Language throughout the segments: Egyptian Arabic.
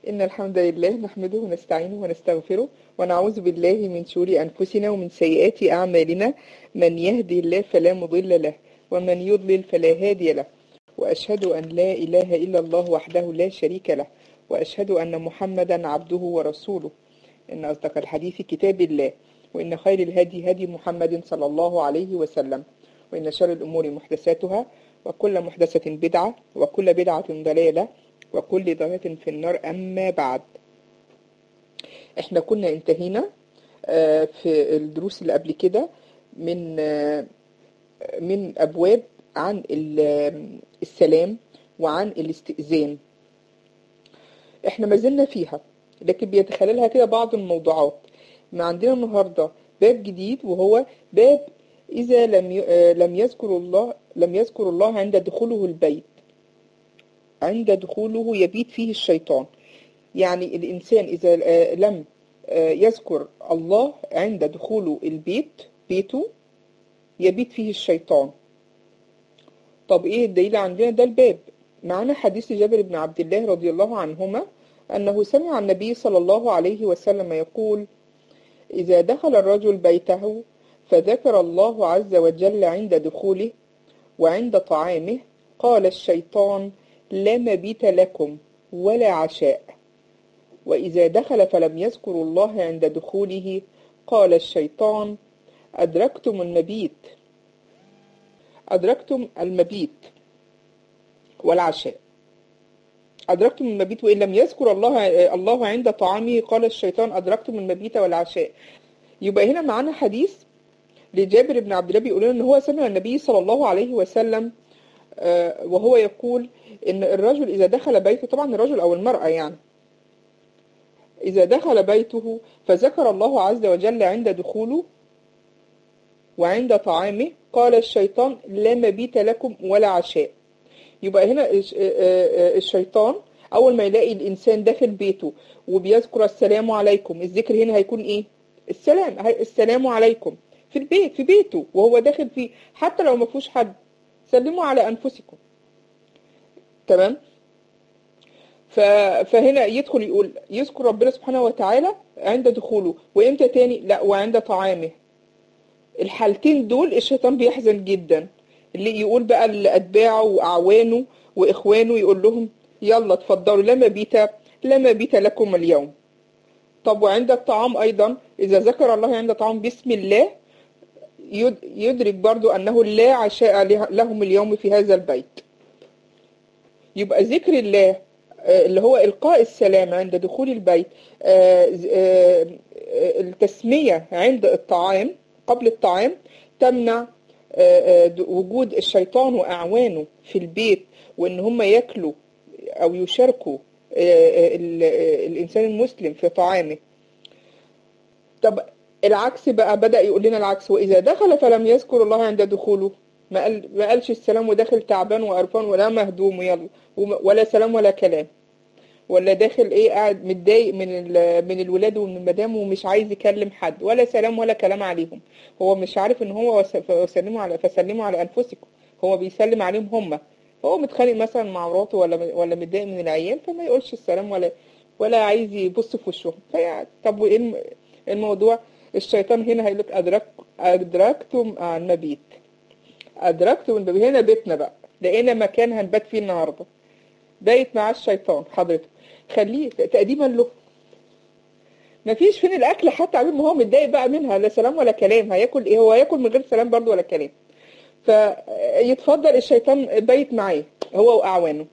إن الحمد لله نحمده ونستعينه ونستغفره ونعوذ بالله من شرور أنفسنا ومن سيئات أعمالنا من يهدي الله فلا مضل له ومن يضلل فلا هادي له وأشهد أن لا إله إلا الله وحده لا شريك له وأشهد أن محمدا عبده ورسوله إن أصدق الحديث كتاب الله وإن خير الهدي هدي محمد صلى الله عليه وسلم وإن شر الأمور محدثاتها وكل محدثة بدعة وكل بدعة ضلالة وكل ضلالة في النار أما بعد احنا كنا انتهينا آه، في الدروس اللي قبل كده من آه، من أبواب عن ال- السلام وعن الاستئذان احنا ما زلنا فيها لكن بيتخللها كده بعض الموضوعات ما عندنا النهارده باب جديد وهو باب إذا لم ي- آه، لم يذكر الله لم يذكر الله عند دخوله البيت عند دخوله يبيت فيه الشيطان يعني الإنسان إذا آه، لم آه، يذكر الله عند دخوله البيت بيته يبيت فيه الشيطان طب إيه الدليل عندنا ده الباب معنا حديث جابر بن عبد الله رضي الله عنهما أنه سمع النبي صلى الله عليه وسلم يقول إذا دخل الرجل بيته فذكر الله عز وجل عند دخوله وعند طعامه قال الشيطان لا مبيت لكم ولا عشاء وإذا دخل فلم يذكر الله عند دخوله قال الشيطان أدركتم المبيت أدركتم المبيت والعشاء أدركتم المبيت وإن لم يذكر الله الله عند طعامه قال الشيطان أدركتم المبيت والعشاء يبقى هنا معانا حديث لجابر بن عبد الله بيقول لنا ان هو سمع النبي صلى الله عليه وسلم آه، وهو يقول ان الرجل اذا دخل بيته طبعا الرجل او المرأة يعني اذا دخل بيته فذكر الله عز وجل عند دخوله وعند طعامه قال الشيطان لا مبيت لكم ولا عشاء يبقى هنا الش- آه، آه، الشيطان اول ما يلاقي الانسان داخل بيته وبيذكر السلام عليكم الذكر هنا هيكون ايه السلام هي- السلام عليكم في البيت في بيته وهو داخل فيه حتى لو ما فيهوش حد سلموا على انفسكم تمام ف... فهنا يدخل يقول يذكر ربنا سبحانه وتعالى عند دخوله وامتى تاني لا وعند طعامه الحالتين دول الشيطان بيحزن جدا اللي يقول بقى لأتباعه وأعوانه وإخوانه يقول لهم يلا اتفضلوا لا مبيت لا مبيت لكم اليوم طب وعند الطعام أيضا إذا ذكر الله عند طعام بسم الله يد- يدرك برضو أنه لا عشاء له- لهم اليوم في هذا البيت يبقى ذكر الله آه، اللي هو إلقاء السلام عند دخول البيت آه، ز- آه، آه، التسمية عند الطعام قبل الطعام تمنع آه، آه، د- وجود الشيطان وأعوانه في البيت وإن هم ياكلوا أو يشاركوا آه، آه، ال- آه، الإنسان المسلم في طعامه طب العكس بقى بدأ يقول لنا العكس وإذا دخل فلم يذكر الله عند دخوله ما, قال ما قالش السلام وداخل تعبان وقرفان ولا مهدوم ويلا وم- ولا سلام ولا كلام ولا داخل ايه قاعد متضايق من ال- من الولاد ومن المدام ومش عايز يكلم حد ولا سلام ولا كلام عليهم هو مش عارف ان هو وس- فسلموا على فسلموا على انفسكم هو بيسلم عليهم هم هو متخانق مثلا مع مراته ولا ولا متضايق من العيال فما يقولش السلام ولا ولا عايز يبص في وشهم فيعني طب وايه الم- الموضوع الشيطان هنا هيقول لك أدرك أدركتم آه، المبيت أدركتم المبيت هنا بيتنا بقى لقينا مكان هنبات فيه النهارده بايت مع الشيطان حضرتك خليه تأديبا له مفيش فين الأكل حتى عبين ما هو متضايق بقى منها لا سلام ولا كلام هياكل إيه هو هياكل من غير سلام برضو ولا كلام فيتفضل الشيطان بايت معاه هو وأعوانه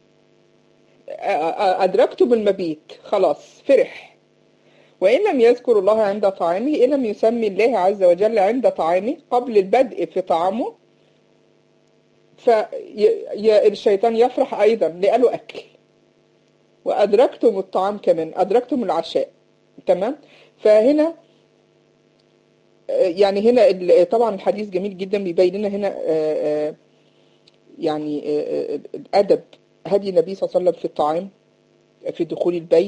أ- أ- أدركتم المبيت خلاص فرح وإن لم يذكر الله عند طعامه إن لم يسمي الله عز وجل عند طعامه قبل البدء في طعامه فالشيطان يفرح أيضا لقاله أكل وأدركتم الطعام كمان أدركتم العشاء تمام فهنا آه، يعني هنا ال- طبعا الحديث جميل جدا بيبين لنا هنا آه، آه، يعني آه، آه، الأدب هدي النبي صلى الله عليه وسلم في الطعام في دخول البيت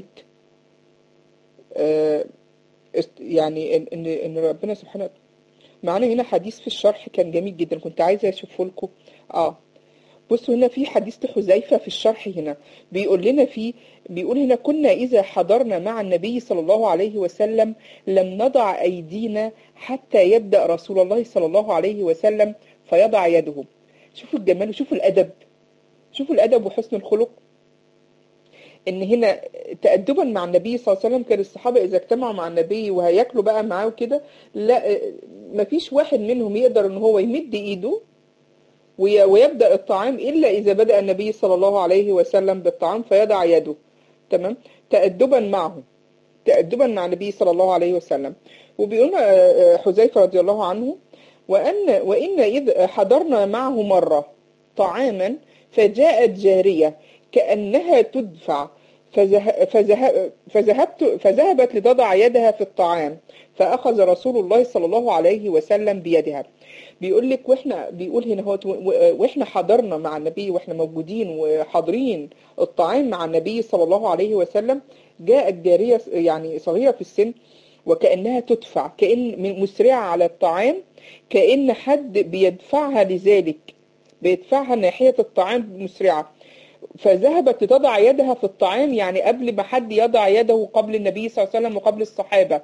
آه، است- يعني ان ان إن ربنا سبحانه معانا هنا حديث في الشرح كان جميل جدا كنت عايزه اشوفه لكم اه بصوا هنا في حديث لحذيفة في الشرح هنا بيقول لنا فيه بيقول هنا كنا إذا حضرنا مع النبي صلى الله عليه وسلم لم نضع أيدينا حتى يبدأ رسول الله صلى الله عليه وسلم فيضع يده شوفوا الجمال وشوفوا الأدب شوفوا الأدب وحسن الخلق ان هنا تأدبا مع النبي صلى الله عليه وسلم كان الصحابة اذا اجتمعوا مع النبي وهياكلوا بقى معاه وكده لا مفيش واحد منهم يقدر ان هو يمد ايده وي- ويبدأ الطعام الا اذا بدأ النبي صلى الله عليه وسلم بالطعام فيضع يده تمام تأدبا معه تأدبا مع النبي صلى الله عليه وسلم وبيقول آه، آه، حذيفة رضي الله عنه وأن وإن إذ حضرنا معه مرة طعاما فجاءت جارية كأنها تدفع فذه- فذه- فذهبت فذهبت لتضع يدها في الطعام فأخذ رسول الله صلى الله عليه وسلم بيدها بيقول لك واحنا بيقول هنا هو واحنا حضرنا مع النبي واحنا موجودين وحاضرين الطعام مع النبي صلى الله عليه وسلم جاءت جارية يعني صغيرة في السن وكأنها تدفع كأن من- مسرعة على الطعام كأن حد بيدفعها لذلك بيدفعها ناحية الطعام مسرعة فذهبت لتضع يدها في الطعام يعني قبل ما حد يضع يده قبل النبي صلى الله عليه وسلم وقبل الصحابة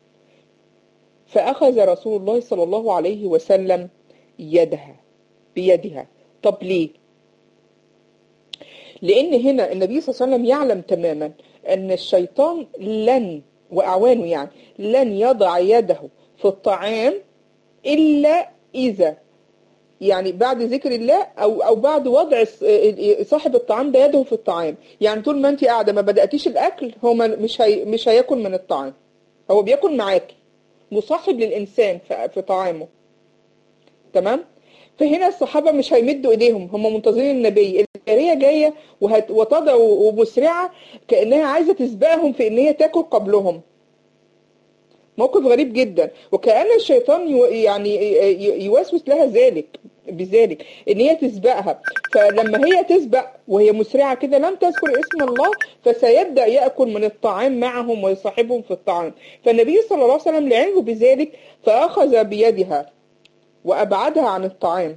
فأخذ رسول الله صلى الله عليه وسلم يدها بيدها طب ليه لأن هنا النبي صلى الله عليه وسلم يعلم تماما أن الشيطان لن وأعوانه يعني لن يضع يده في الطعام إلا إذا يعني بعد ذكر الله او او بعد وضع الص- صاحب الطعام ده يده في الطعام يعني طول ما انت قاعده ما بداتيش الاكل هو ما- مش هي مش هياكل من الطعام هو بياكل معاكي مصاحب للانسان في في طعامه تمام فهنا الصحابه مش هيمدوا ايديهم هم منتظرين النبي الجاريه جايه وهت- وتضع ومسرعه كانها عايزه تسبقهم في ان هي تاكل قبلهم موقف غريب جدا وكأن الشيطان يو يعني ي- يوسوس لها ذلك بذلك ان هي تسبقها فلما هي تسبق وهي مسرعة كده لم تذكر اسم الله فسيبدأ يأكل من الطعام معهم ويصاحبهم في الطعام فالنبي صلى الله عليه وسلم لعلمه بذلك فأخذ بيدها وأبعدها عن الطعام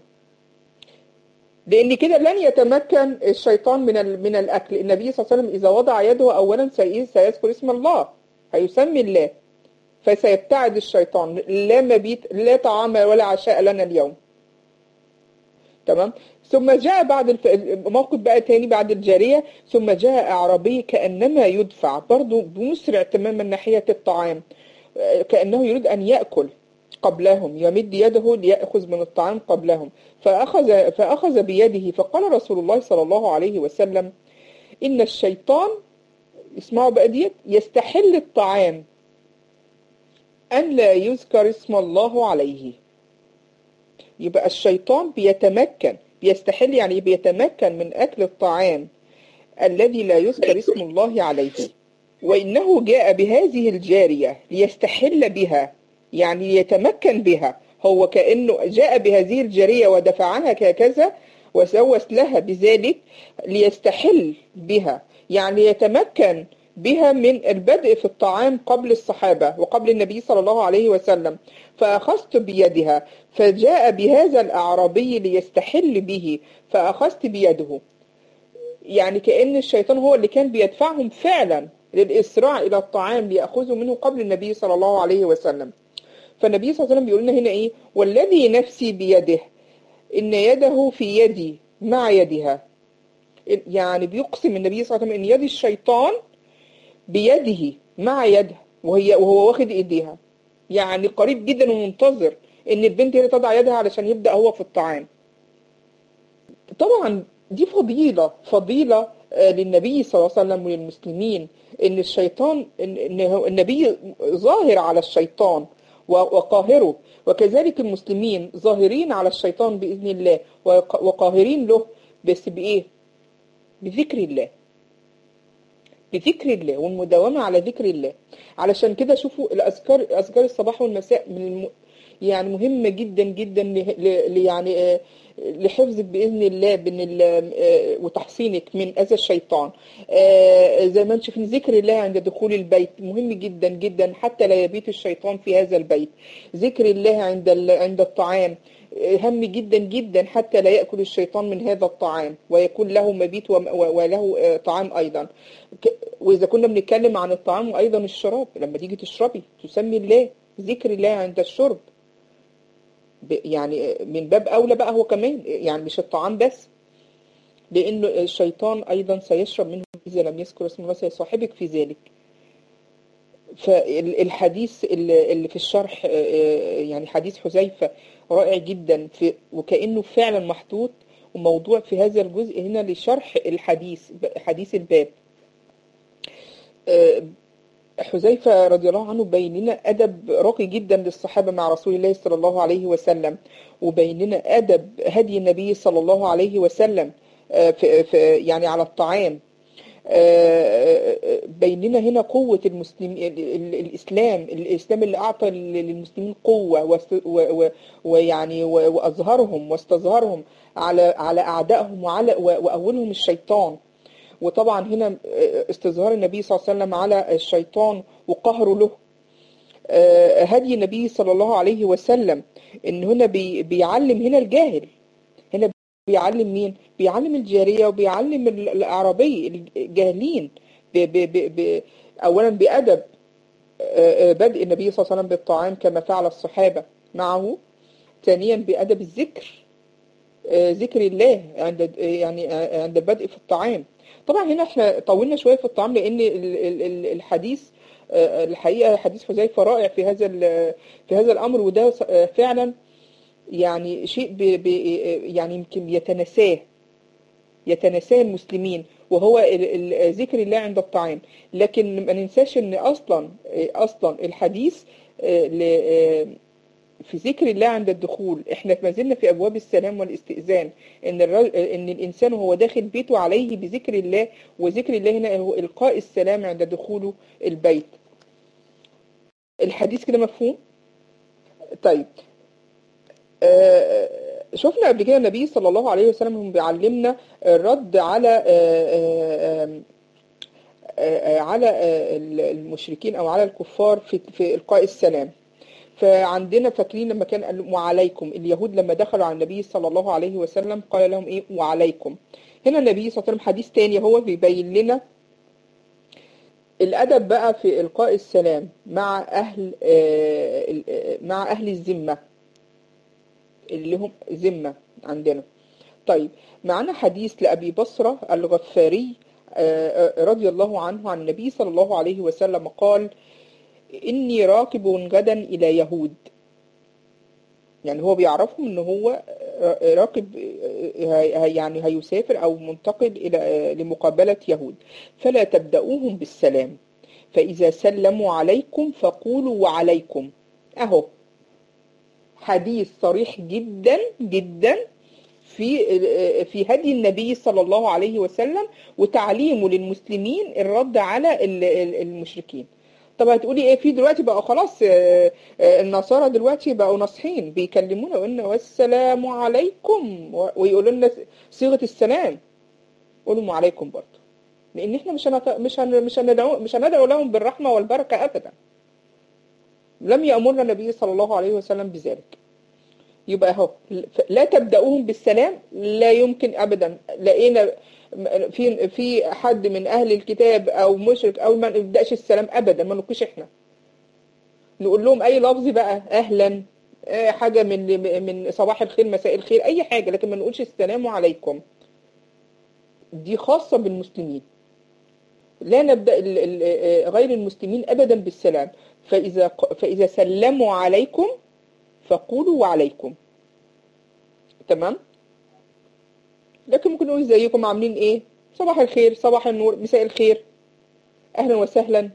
لأن كده لن يتمكن الشيطان من ال- من الأكل النبي صلى الله عليه وسلم إذا وضع يده أولا سي- سيذكر اسم الله هيسمي الله فسيبتعد الشيطان لا مبيت لا طعام ولا عشاء لنا اليوم تمام ثم جاء بعد الف... موقف بقى تاني بعد الجارية ثم جاء أعرابي كأنما يدفع برضو بمسرع تماما ناحية الطعام آه، كأنه يريد أن يأكل قبلهم يمد يده ليأخذ من الطعام قبلهم فأخذ, فأخذ بيده فقال رسول الله صلى الله عليه وسلم إن الشيطان اسمعوا بقى ديت يستحل الطعام أن لا يذكر اسم الله عليه يبقى الشيطان بيتمكن بيستحل يعني بيتمكن من أكل الطعام الذي لا يذكر اسم الله عليه وإنه جاء بهذه الجارية ليستحل بها يعني يتمكن بها هو كأنه جاء بهذه الجارية ودفعها كذا وسوس لها بذلك ليستحل بها يعني يتمكن بها من البدء في الطعام قبل الصحابة وقبل النبي صلى الله عليه وسلم فأخذت بيدها فجاء بهذا الأعرابي ليستحل به فأخذت بيده يعني كأن الشيطان هو اللي كان بيدفعهم فعلا للإسراع إلى الطعام ليأخذوا منه قبل النبي صلى الله عليه وسلم فالنبي صلى الله عليه وسلم بيقول لنا هنا إيه والذي نفسي بيده إن يده في يدي مع يدها يعني بيقسم النبي صلى الله عليه وسلم إن يد الشيطان بيده مع يدها وهي وهو واخد ايديها يعني قريب جدا ومنتظر ان البنت هي تضع يدها علشان يبدا هو في الطعام طبعا دي فضيله فضيله آه، للنبي صلى الله عليه وسلم وللمسلمين ان الشيطان ان إن هو- النبي ظاهر على الشيطان و- وقاهره وكذلك المسلمين ظاهرين على الشيطان باذن الله وق- وقاهرين له بس بايه بذكر الله بذكر الله والمداومة على ذكر الله علشان كده شوفوا الأذكار أذكار الصباح والمساء من الم... يعني مهمة جدا جدا ل... ل... يعني آه، لحفظك بإذن الله بن ال... آه، وتحصينك من أذى الشيطان آه، زي ما انتم شايفين ذكر الله عند دخول البيت مهم جدا جدا حتى لا يبيت الشيطان في هذا البيت ذكر الله عند ال... عند الطعام هام جدا جدا حتى لا يأكل الشيطان من هذا الطعام ويكون له مبيت وم- و- وله آه، طعام أيضا ك- وإذا كنا بنتكلم عن الطعام وأيضا الشراب لما تيجي تشربي تسمي الله ذكر الله عند الشرب ب- يعني من باب أولى بقى هو كمان يعني مش الطعام بس لأنه الشيطان أيضا سيشرب منه إذا لم يذكر اسم الله سيصاحبك في ذلك فالحديث اللي اللي في الشرح آه، آه، يعني حديث حذيفة رائع جدا في وكأنه فعلا محطوط وموضوع في هذا الجزء هنا لشرح الحديث حديث الباب آه، حذيفة رضي الله عنه بين لنا أدب راقي جدا للصحابة مع رسول الله صلى الله عليه وسلم وبين لنا أدب هدي النبي صلى الله عليه وسلم آه، في في يعني على الطعام آه، بين لنا هنا قوة المسلم ال- ال- الإسلام الإسلام اللي أعطى للمسلمين قوة واست- و- و- ويعني و- وأظهرهم واستظهرهم على على أعدائهم وعلى و- وأولهم الشيطان وطبعا هنا استظهار النبي صلى الله عليه وسلم على الشيطان وقهره له آه، هدي النبي صلى الله عليه وسلم ان هنا بي- بيعلم هنا الجاهل هنا بيعلم مين بيعلم الجارية وبيعلم ال- الأعرابي الجاهلين ب ب ب ب أولا بأدب آه، آه، بدء النبي صلى الله عليه وسلم بالطعام كما فعل الصحابة معه ثانيا بأدب الذكر آه، ذكر الله عند يعني آه، عند البدء في الطعام طبعا هنا احنا طولنا شوية في الطعام لأن ال- ال- ال- الحديث آه، الحقيقة حديث حذيفة رائع في هذا ال- في هذا الأمر وده آه، فعلا يعني شيء ب ب يعني يمكن يتناساه يتناساه المسلمين وهو ال- ال- ذكر الله عند الطعام لكن ما ننساش ان اصلا اصلا الحديث آه، ل- آه، في ذكر الله عند الدخول احنا ما زلنا في ابواب السلام والاستئذان ان الرجل ان الانسان وهو داخل بيته عليه بذكر الله وذكر الله هنا هو القاء السلام عند دخوله البيت الحديث كده مفهوم طيب آه، شفنا قبل كده النبي صلى الله عليه وسلم هم بيعلمنا الرد على آه، آه، آه، آه، على آه، المشركين او على الكفار في في القاء السلام فعندنا فاكرين لما كان قال وعليكم اليهود لما دخلوا على النبي صلى الله عليه وسلم قال لهم ايه وعليكم هنا النبي صلى الله عليه وسلم حديث تاني هو بيبين لنا الادب بقى في القاء السلام مع اهل آه، ال- آه، مع اهل الذمه اللي هم ذمه عندنا طيب معنا حديث لأبي بصرة الغفاري آه، آه، رضي الله عنه عن النبي صلى الله عليه وسلم قال إني راكب غدا إلى يهود يعني هو بيعرفهم إن هو آه، راكب آه، هي- يعني هيسافر أو منتقل إلى آه، لمقابلة يهود فلا تبدأوهم بالسلام فإذا سلموا عليكم فقولوا وعليكم أهو حديث صريح جدا جدا في في هدي النبي صلى الله عليه وسلم وتعليمه للمسلمين الرد على ال- ال- المشركين طب هتقولي ايه في دلوقتي بقى خلاص آه، آه، النصارى دلوقتي بقوا ناصحين بيكلمونا وقلنا والسلام عليكم و- ويقولوا لنا صيغة السلام قولوا عليكم برضه لان احنا مش هنت... مش هن... مش هندعو مش هندعو لهم بالرحمة والبركة ابدا لم يأمرنا النبي صلى الله عليه وسلم بذلك يبقى اهو لا تبدأوهم بالسلام لا يمكن ابدا لقينا في في حد من اهل الكتاب او مشرك او ما نبداش السلام ابدا ما نقولش احنا نقول لهم اي لفظ بقى اهلا آه، حاجه من من صباح الخير مساء الخير اي حاجه لكن ما نقولش السلام عليكم دي خاصه بالمسلمين لا نبدا ال- ال- آه، غير المسلمين ابدا بالسلام فاذا ق- فاذا سلموا عليكم فقولوا وعليكم تمام لكن ممكن نقول ازيكم عاملين ايه صباح الخير صباح النور مساء الخير اهلا وسهلا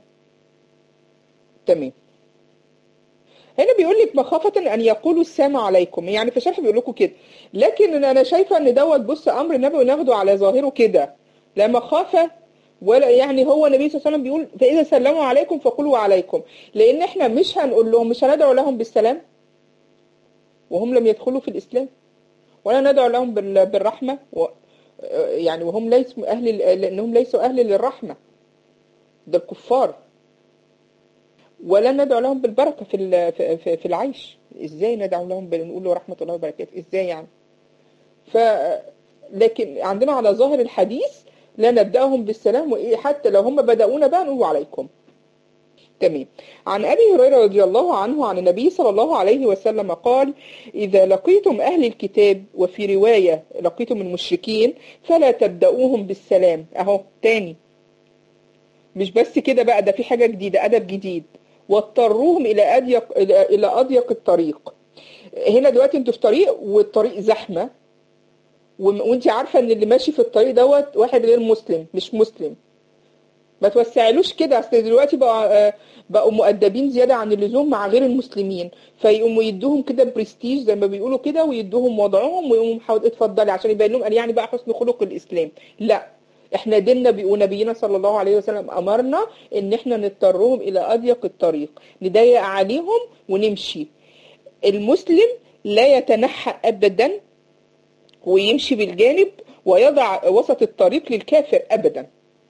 تمام هنا بيقول لك مخافة أن يقولوا السلام عليكم يعني في الشرح بيقول لكم كده لكن أنا شايفة أن دوت بص أمر نبوي ناخده على ظاهره كده لا مخافة ولا يعني هو النبي صلى الله عليه وسلم بيقول فإذا سلموا عليكم فقولوا عليكم لأن إحنا مش هنقول لهم مش هندعو لهم بالسلام وهم لم يدخلوا في الإسلام ولا ندعو لهم بال- بالرحمة و يعني وهم ليسوا أهل لأنهم ليسوا أهل للرحمة ده الكفار ولا ندعو لهم بالبركة في ال- في- في في العيش ازاي ندعو لهم بال- نقول له رحمة الله وبركاته ازاي يعني ف لكن عندنا على ظاهر الحديث لا نبدأهم بالسلام وإيه حتى لو هم بدأونا بقى نقول عليكم تمام عن أبي هريرة رضي الله عنه عن النبي صلى الله عليه وسلم قال إذا لقيتم أهل الكتاب وفي رواية لقيتم المشركين فلا تبدأوهم بالسلام أهو تاني مش بس كده بقى ده في حاجة جديدة أدب جديد واضطروهم إلى أضيق إلى إلى أضيق الطريق هنا دلوقتي انتوا في طريق والطريق زحمة وم- وانت عارفة ان اللي ماشي في الطريق دوت واحد غير مسلم مش مسلم ما توسعلوش كده اصل دلوقتي بقى آه، بقوا مؤدبين زيادة عن اللزوم مع غير المسلمين فيقوموا يدوهم كده برستيج زي ما بيقولوا كده ويدوهم وضعهم ويقوموا محاول اتفضلي عشان يبين لهم قال يعني بقى حسن خلق الاسلام لا احنا ديننا بي- ونبينا صلى الله عليه وسلم امرنا ان احنا نضطرهم الى اضيق الطريق نضيق عليهم ونمشي المسلم لا يتنحى ابدا ويمشي بالجانب ويضع وسط الطريق للكافر ابدا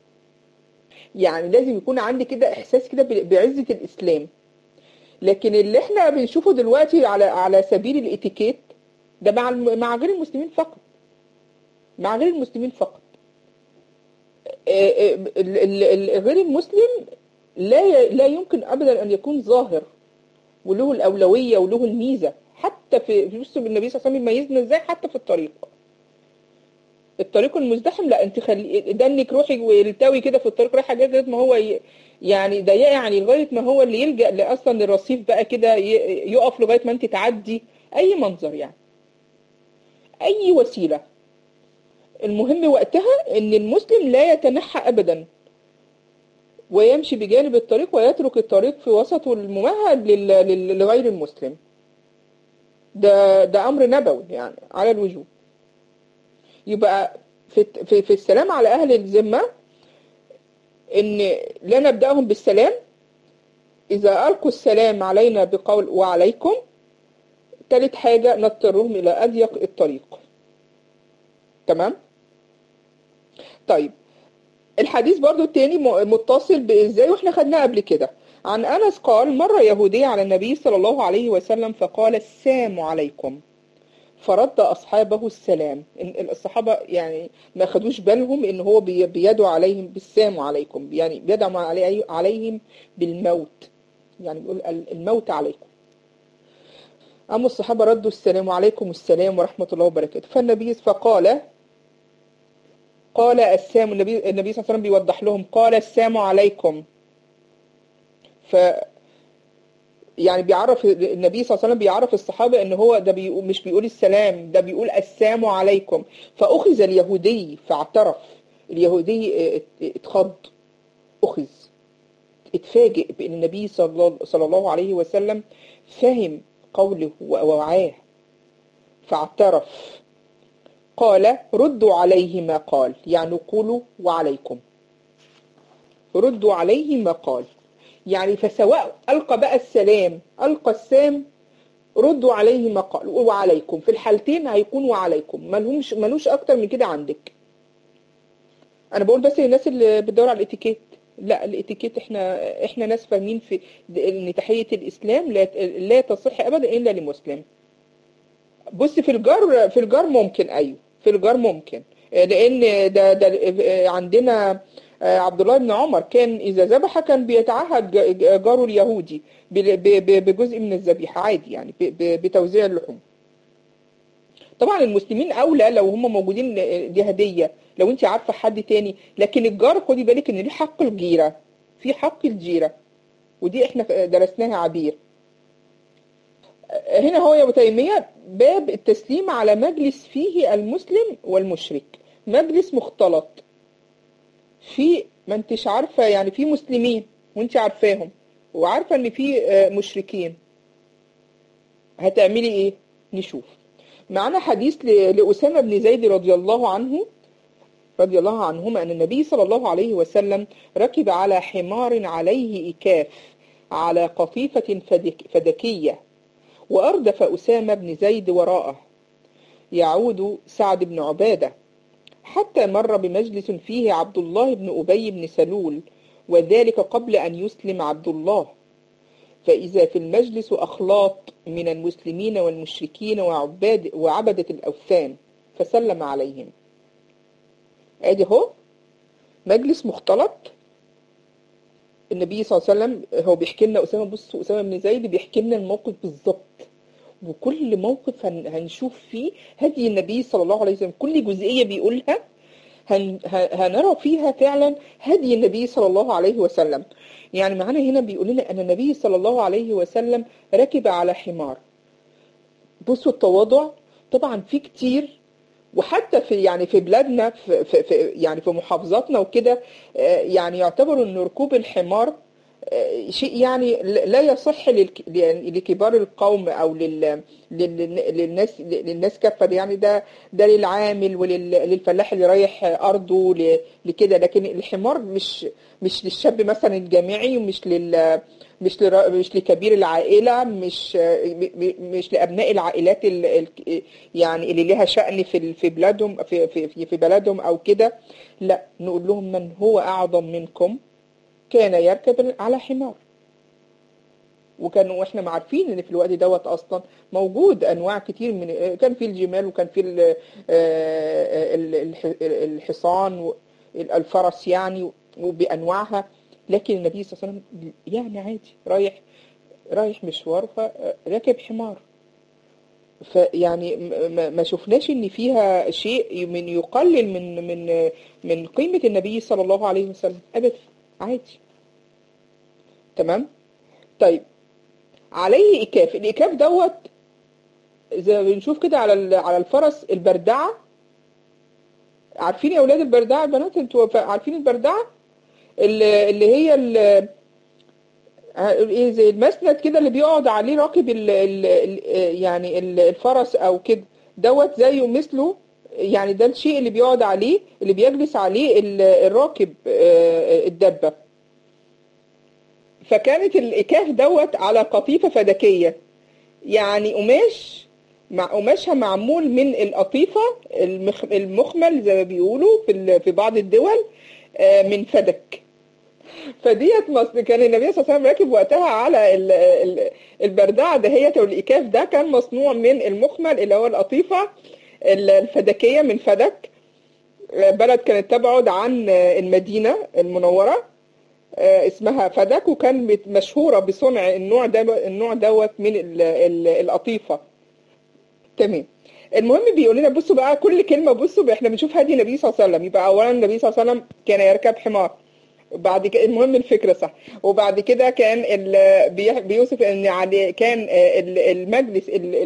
يعني لازم يكون عندي كده احساس كده ب- بعزة الاسلام لكن اللي احنا بنشوفه دلوقتي على على سبيل الاتيكيت ده مع الم- مع غير المسلمين فقط مع غير المسلمين فقط آه، آه، ال- ال- ال- غير المسلم لا ي- لا يمكن ابدا ان يكون ظاهر وله الاولويه وله الميزه حتى في في بصوا النبي صلى الله عليه وسلم يميزنا ازاي حتى في الطريق الطريق المزدحم لا انت خلي دنك روحي والتوي كده في الطريق رايحه جايه لغايه ما هو ي... يعني ضيقه يعني لغايه ما هو اللي يلجا لاصلا الرصيف بقى كده ي... يقف لغايه ما انت تعدي اي منظر يعني اي وسيله المهم وقتها ان المسلم لا يتنحى ابدا ويمشي بجانب الطريق ويترك الطريق في وسطه الممهد لل... لل... لغير المسلم ده ده امر نبوي يعني على الوجوب يبقى في في في السلام على اهل الذمه ان لا نبداهم بالسلام اذا القوا السلام علينا بقول وعليكم ثالث حاجه نضطرهم الى اضيق الطريق تمام طيب الحديث برضو التاني م- متصل بازاي واحنا خدناه قبل كده عن انس قال مر يهودي على النبي صلى الله عليه وسلم فقال السلام عليكم فرد اصحابه السلام إن الصحابه يعني ما خدوش بالهم ان هو بي- بيدعو عليهم بالسلام عليكم يعني بيدعو علي- عليهم بالموت يعني بيقول ال- الموت عليكم أما الصحابة ردوا السلام عليكم السلام ورحمة الله وبركاته فالنبي فقال قال السلام النبي النبي صلى الله عليه وسلم بيوضح لهم قال السلام عليكم ف يعني بيعرف النبي صلى الله عليه وسلم بيعرف الصحابة ان هو ده بيقول مش بيقول السلام ده بيقول السلام عليكم فأخذ اليهودي فاعترف اليهودي ات- اتخض أخذ اتفاجئ بأن النبي صلى الله- صلى الله عليه وسلم فهم قوله ووعاه فاعترف قال ردوا عليه ما قال يعني قولوا وعليكم ردوا عليه ما قال يعني فسواء ألقى بقى السلام ألقى السام ردوا عليه ما قال وعليكم في الحالتين هيكون وعليكم ملهمش ملوش أكتر من كده عندك أنا بقول بس للناس اللي بتدور على الاتيكيت لا الاتيكيت احنا احنا ناس فاهمين في ان تحية الاسلام لا لا تصح ابدا الا لمسلم بص في الجار في الجار ممكن ايوه في الجار ممكن لان ده ده عندنا عبد الله بن عمر كان اذا ذبح كان بيتعهد جاره اليهودي بجزء من الذبيحه عادي يعني بتوزيع اللحوم طبعا المسلمين اولى لو هم موجودين دي هديه لو انت عارفه حد تاني لكن الجار خدي بالك ان ليه حق الجيره في حق الجيره ودي احنا درسناها عبير هنا هو يا ابو تيميه باب التسليم على مجلس فيه المسلم والمشرك مجلس مختلط في ما انتش عارفه يعني في مسلمين وانت عارفاهم وعارفه ان في مشركين هتعملي ايه نشوف معنا حديث لأسامة بن زيد رضي الله عنه رضي الله عنهما أن النبي صلى الله عليه وسلم ركب على حمار عليه إكاف على قطيفة فدك فدكية وأردف أسامة بن زيد وراءه يعود سعد بن عبادة حتى مر بمجلس فيه عبد الله بن أبي بن سلول وذلك قبل أن يسلم عبد الله فإذا في المجلس أخلاط من المسلمين والمشركين وعباد وعبدة الأوثان فسلم عليهم ادي اهو مجلس مختلط النبي صلى الله عليه وسلم هو بيحكي لنا اسامه بص اسامه بن زيد بيحكي لنا الموقف بالظبط وكل موقف هن هنشوف فيه هدي النبي صلى الله عليه وسلم كل جزئيه بيقولها هن هنرى فيها فعلا هدي النبي صلى الله عليه وسلم يعني معانا هنا بيقول لنا ان النبي صلى الله عليه وسلم ركب على حمار بصوا التواضع طبعا في كتير وحتى في يعني في بلادنا في, في, في يعني في محافظاتنا وكده يعني يعتبر ان ركوب الحمار شيء يعني لا يصح لكبار القوم او لل للناس للناس كافه يعني ده ده للعامل وللفلاح اللي رايح ارضه لكده لكن الحمار مش مش للشاب مثلا الجامعي ومش لل مش لر... مش لكبير العائلة مش مش لأبناء العائلات ال... يعني اللي لها شأن في في بلادهم في في في بلدهم أو كده لا نقول لهم من هو أعظم منكم كان يركب على حمار وكانوا احنا عارفين ان في الوقت دوت اصلا موجود انواع كتير من كان في الجمال وكان في الحصان الفرس يعني وبانواعها لكن النبي صلى الله عليه وسلم يعني عادي رايح رايح مشوار فركب حمار فيعني ما شفناش ان فيها شيء من يقلل من من من قيمة النبي صلى الله عليه وسلم ابدا عادي تمام طيب عليه إكاف الإكاف دوت زي ما بنشوف كده على على الفرس البردعة عارفين يا أولاد البردعة البنات انتوا عارفين البردعة اللي, اللي هي ال ايه زي المسند كده اللي بيقعد عليه راكب ال ال يعني ال الفرس او كده دوت زيه مثله يعني ده الشيء اللي بيقعد عليه اللي بيجلس عليه الراكب الدبه فكانت الإكاف دوت على قطيفة فدكية يعني قماش مع قماشها معمول من القطيفة المخمل زي ما بيقولوا في في بعض الدول من فدك فديت كان النبي صلى الله عليه وسلم راكب وقتها على البردعة دهيت والإكاف ده كان مصنوع من المخمل اللي هو القطيفة الفدكية من فدك بلد كانت تبعد عن المدينة المنورة اسمها فدك وكان مشهوره بصنع النوع ده النوع دوت من القطيفه تمام المهم بيقول لنا بصوا بقى كل كلمه بصوا احنا بنشوف هدي النبي صلى الله عليه وسلم يبقى اولا النبي صلى الله عليه وسلم كان يركب حمار بعد كده المهم الفكره صح وبعد كده كان بيوصف ان علي كان المجلس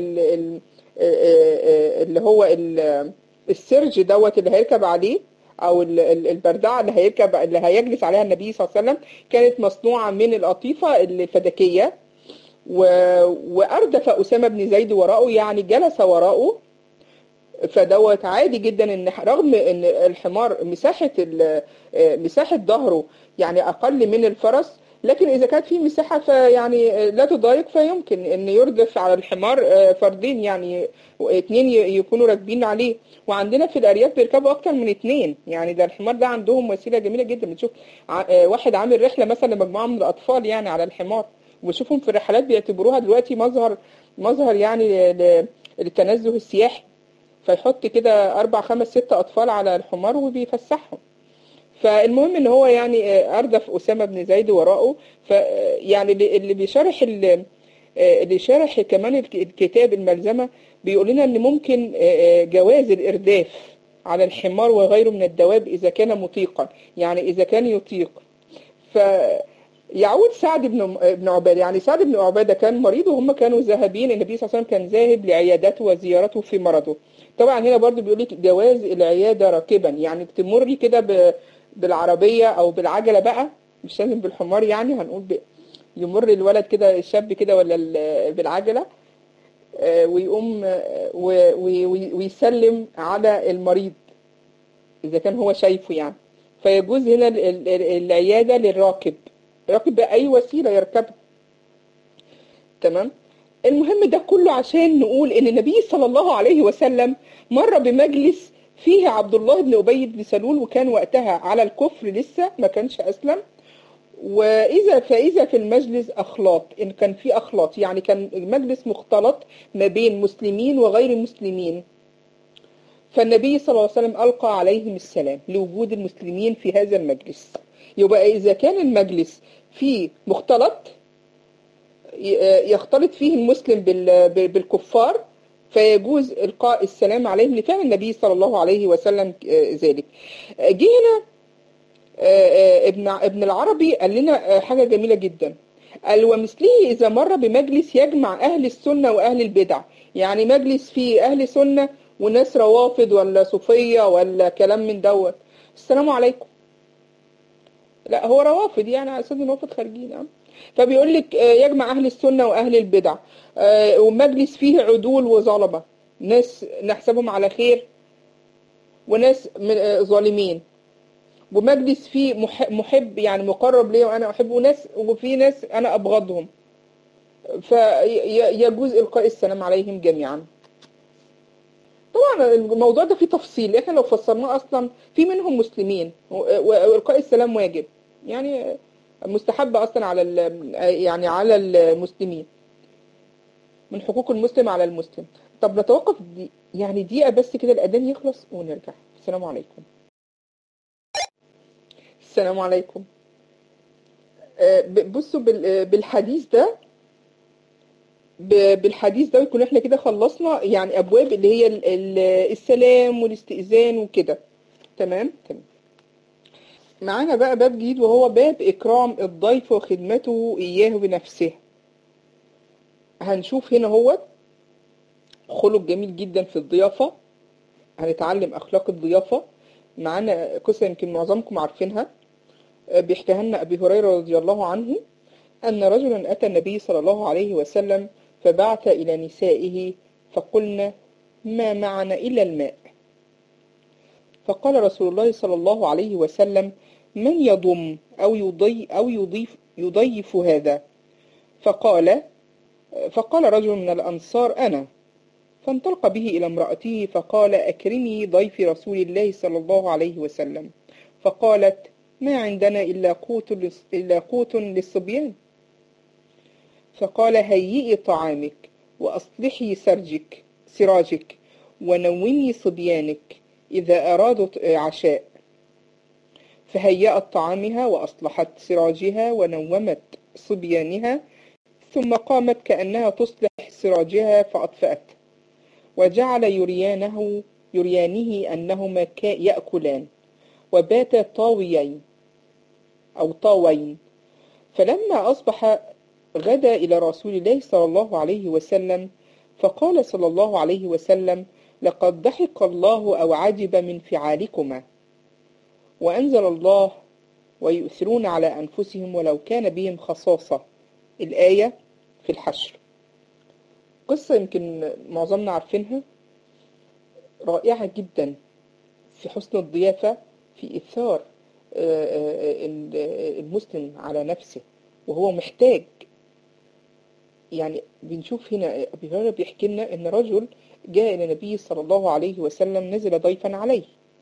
اللي هو السرج دوت اللي هيركب عليه او البردعه اللي هيركب اللي هيجلس عليها النبي صلى الله عليه وسلم كانت مصنوعه من القطيفه الفدكيه و... واردف اسامه بن زيد وراءه يعني جلس وراءه فدوت عادي جدا ان رغم ان الحمار مساحه مساحه ظهره يعني اقل من الفرس لكن اذا كانت في مساحه فيعني لا تضايق فيمكن ان يردف على الحمار فردين يعني اثنين يكونوا راكبين عليه وعندنا في الارياف بيركبوا اكتر من اثنين يعني ده الحمار ده عندهم وسيله جميله جدا بنشوف واحد عامل رحله مثلا لمجموعه من الاطفال يعني على الحمار وبشوفهم في الرحلات بيعتبروها دلوقتي مظهر مظهر يعني للتنزه السياحي فيحط كده اربع خمس ست اطفال على الحمار وبيفسحهم فالمهم ان هو يعني اردف اسامه بن زيد وراءه فيعني اللي بيشرح اللي شارح كمان الكتاب الملزمه بيقول لنا ان ممكن جواز الارداف على الحمار وغيره من الدواب اذا كان مطيقا يعني اذا كان يطيق ف يعود سعد بن بن عباده يعني سعد بن عباده كان مريض وهم كانوا ذاهبين النبي صلى الله عليه وسلم كان ذاهب لعيادته وزيارته في مرضه طبعا هنا برضو بيقول لك جواز العياده راكبا يعني بتمري كده ب بالعربية أو بالعجلة بقى مش لازم بالحمار يعني هنقول ب... يمر الولد كده الشاب كده ولا بالعجلة ويقوم ويسلم على المريض إذا كان هو شايفه يعني فيجوز هنا العيادة للراكب الراكب بأي وسيلة يركبها تمام المهم ده كله عشان نقول ان النبي صلى الله عليه وسلم مر بمجلس فيه عبد الله بن أبي بن سلول وكان وقتها على الكفر لسه ما كانش أسلم وإذا فإذا في المجلس أخلاط إن كان في أخلاط يعني كان المجلس مختلط ما بين مسلمين وغير مسلمين فالنبي صلى الله عليه وسلم ألقى عليهم السلام لوجود المسلمين في هذا المجلس يبقى إذا كان المجلس فيه مختلط يختلط فيه المسلم بالكفار فيجوز إلقاء السلام عليهم لفعل النبي صلى الله عليه وسلم ذلك جه هنا ابن ابن العربي قال لنا حاجة جميلة جدا قال ومثله إذا مر بمجلس يجمع أهل السنة وأهل البدع يعني مجلس فيه أهل سنة وناس روافض ولا صوفية ولا كلام من دوت السلام عليكم لا هو روافض يعني على اساس ان روافض خارجين اه فبيقول لك يجمع اهل السنه واهل البدع ومجلس فيه عدول وظلمه ناس نحسبهم على خير وناس ظالمين ومجلس فيه محب يعني مقرب ليا وانا احبه وناس وفي ناس انا ابغضهم فيجوز القاء السلام عليهم جميعا طبعا الموضوع ده فيه تفصيل احنا لو فسرناه اصلا في منهم مسلمين والقاء السلام واجب يعني مستحب اصلا على يعني على المسلمين من حقوق المسلم على المسلم طب نتوقف دي يعني دقيقه بس كده الاذان يخلص ونرجع السلام عليكم السلام عليكم بصوا بالحديث ده بالحديث ده يكون احنا كده خلصنا يعني ابواب اللي هي السلام والاستئذان وكده تمام تمام معانا بقى باب جديد وهو باب اكرام الضيف وخدمته اياه بنفسه هنشوف هنا هو خلق جميل جدا في الضيافة هنتعلم اخلاق الضيافة معانا قصة يمكن معظمكم عارفينها بيحكيها لنا ابي هريرة رضي الله عنه أن رجلا أتى النبي صلى الله عليه وسلم فبعث إلى نسائه فقلنا ما معنا إلا الماء فقال رسول الله صلى الله عليه وسلم من يضم أو يضي أو يضيف يضيف هذا فقال فقال رجل من الأنصار أنا فانطلق به إلى امرأته فقال أكرمي ضيف رسول الله صلى الله عليه وسلم فقالت ما عندنا إلا قوت إلا قوت للصبيان فقال هيئي طعامك وأصلحي سرجك سراجك ونومي صبيانك إذا أرادوا عشاء فهيأت طعامها وأصلحت سراجها ونومت صبيانها ثم قامت كأنها تصلح سراجها فأطفأت وجعل يريانه يريانه أنهما يأكلان وباتا طاويين أو طاوين فلما أصبح غدا إلى رسول الله صلى الله عليه وسلم فقال صلى الله عليه وسلم لقد ضحك الله أو عجب من فعالكما وأنزل الله ويؤثرون على أنفسهم ولو كان بهم خصاصة الآية في الحشر قصة يمكن معظمنا عارفينها رائعة جدا في حسن الضيافة في إثار المسلم على نفسه وهو محتاج يعني بنشوف هنا أبي هريرة بيحكي لنا إن رجل جاء إلى النبي صلى الله عليه وسلم نزل ضيفا عليه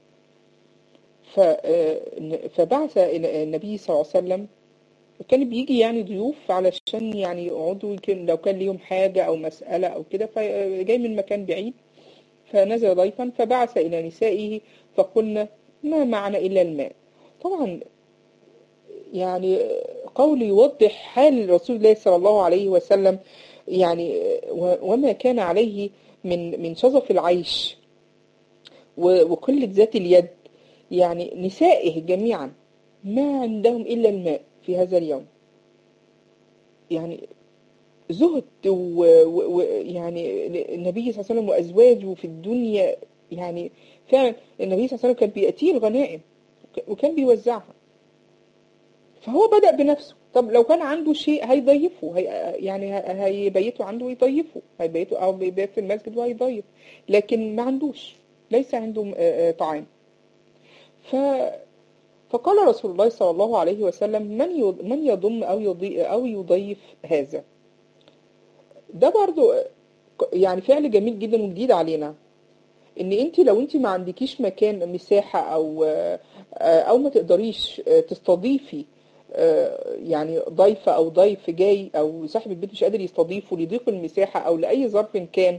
فبعث إلى النبي صلى الله عليه وسلم كان بيجي يعني ضيوف علشان يعني يقعدوا يمكن لو كان ليهم حاجة أو مسألة أو كده فجاي من مكان بعيد فنزل ضيفا فبعث إلى نسائه فقلنا ما معنا إلا الماء طبعا يعني قول يوضح حال رسول الله صلى الله عليه وسلم يعني وما كان عليه من من شظف العيش وقلة ذات اليد يعني نسائه جميعا ما عندهم إلا الماء في هذا اليوم يعني زهد ويعني النبي صلى الله عليه وسلم وأزواجه في الدنيا يعني فعلا النبي صلى الله عليه وسلم كان بيأتيه الغنائم وكان بيوزعها فهو بدأ بنفسه طب لو كان عنده شيء هيضيفه هي يعني هيبيته عنده ويضيفه هيبيته أو بيبيت في المسجد وهيضيف لكن ما عندوش ليس عنده طعام ف فقال رسول الله صلى الله عليه وسلم من من يضم أو يضيف أو يضيف هذا ده برضو يعني فعل جميل جدا وجديد علينا ان انت لو انت ما عندكيش مكان مساحة او او ما تقدريش تستضيفي آه، يعني ضيفة أو ضيف جاي أو صاحب البيت مش قادر يستضيفه لضيق المساحة أو لأي ظرف كان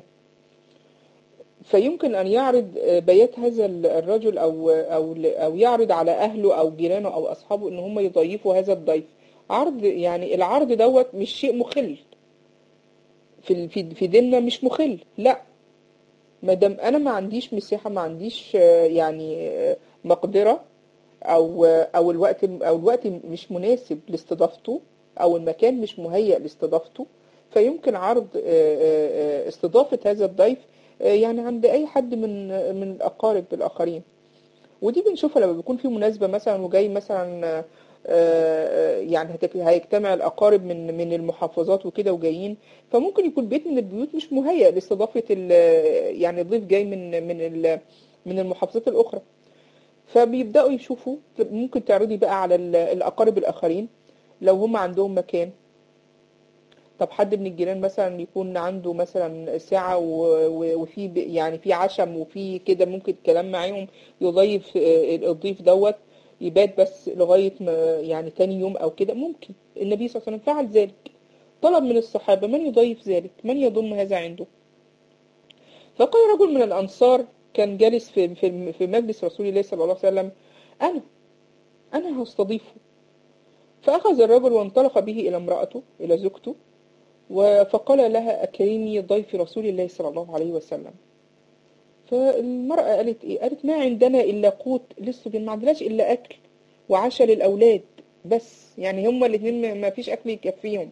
فيمكن أن يعرض آه، بيات هذا الرجل أو أو أو يعرض على أهله أو جيرانه أو أصحابه إن هم يضيفوا هذا الضيف عرض يعني العرض دوت مش شيء مخل في ال- في في ديننا مش مخل لا ما دام انا ما عنديش مساحه ما عنديش آه، يعني آه، مقدره او آه، او الوقت او الوقت مش مناسب لاستضافته او المكان مش مهيأ لاستضافته فيمكن عرض آه، آه، آه، استضافه هذا الضيف آه، يعني عند اي حد من آه، من الاقارب الاخرين ودي بنشوفها لما بيكون في مناسبة مثلا وجاي مثلا آه، آه، يعني هتك- هيجتمع الأقارب من من المحافظات وكده وجايين فممكن يكون بيت من البيوت مش مهيأ لاستضافة ال- يعني ضيف جاي من من ال- من المحافظات الأخرى فبيبدأوا يشوفوا ممكن تعرضي بقى على ال- الأقارب الآخرين لو هم عندهم مكان طب حد من الجيران مثلا يكون عنده مثلا ساعة و- و- وفي ب- يعني في عشم وفي كده ممكن كلام معاهم يضيف آه، الضيف دوت يبات بس لغاية ما يعني تاني يوم أو كده ممكن النبي صلى الله عليه وسلم فعل ذلك طلب من الصحابة من يضيف ذلك من يضم هذا عنده فقال رجل من الأنصار كان جالس في في في مجلس رسول الله صلى الله عليه وسلم أنا أنا هستضيفه فأخذ الرجل وانطلق به إلى امرأته إلى زوجته و- فقال لها أكرمي ضيف رسول الله صلى الله عليه وسلم فالمرأة قالت إيه؟ قالت ما عندنا إلا قوت للصبيان ما عندناش إلا أكل وعشاء للأولاد بس يعني هما الاتنين ما- ما فيش أكل يكفيهم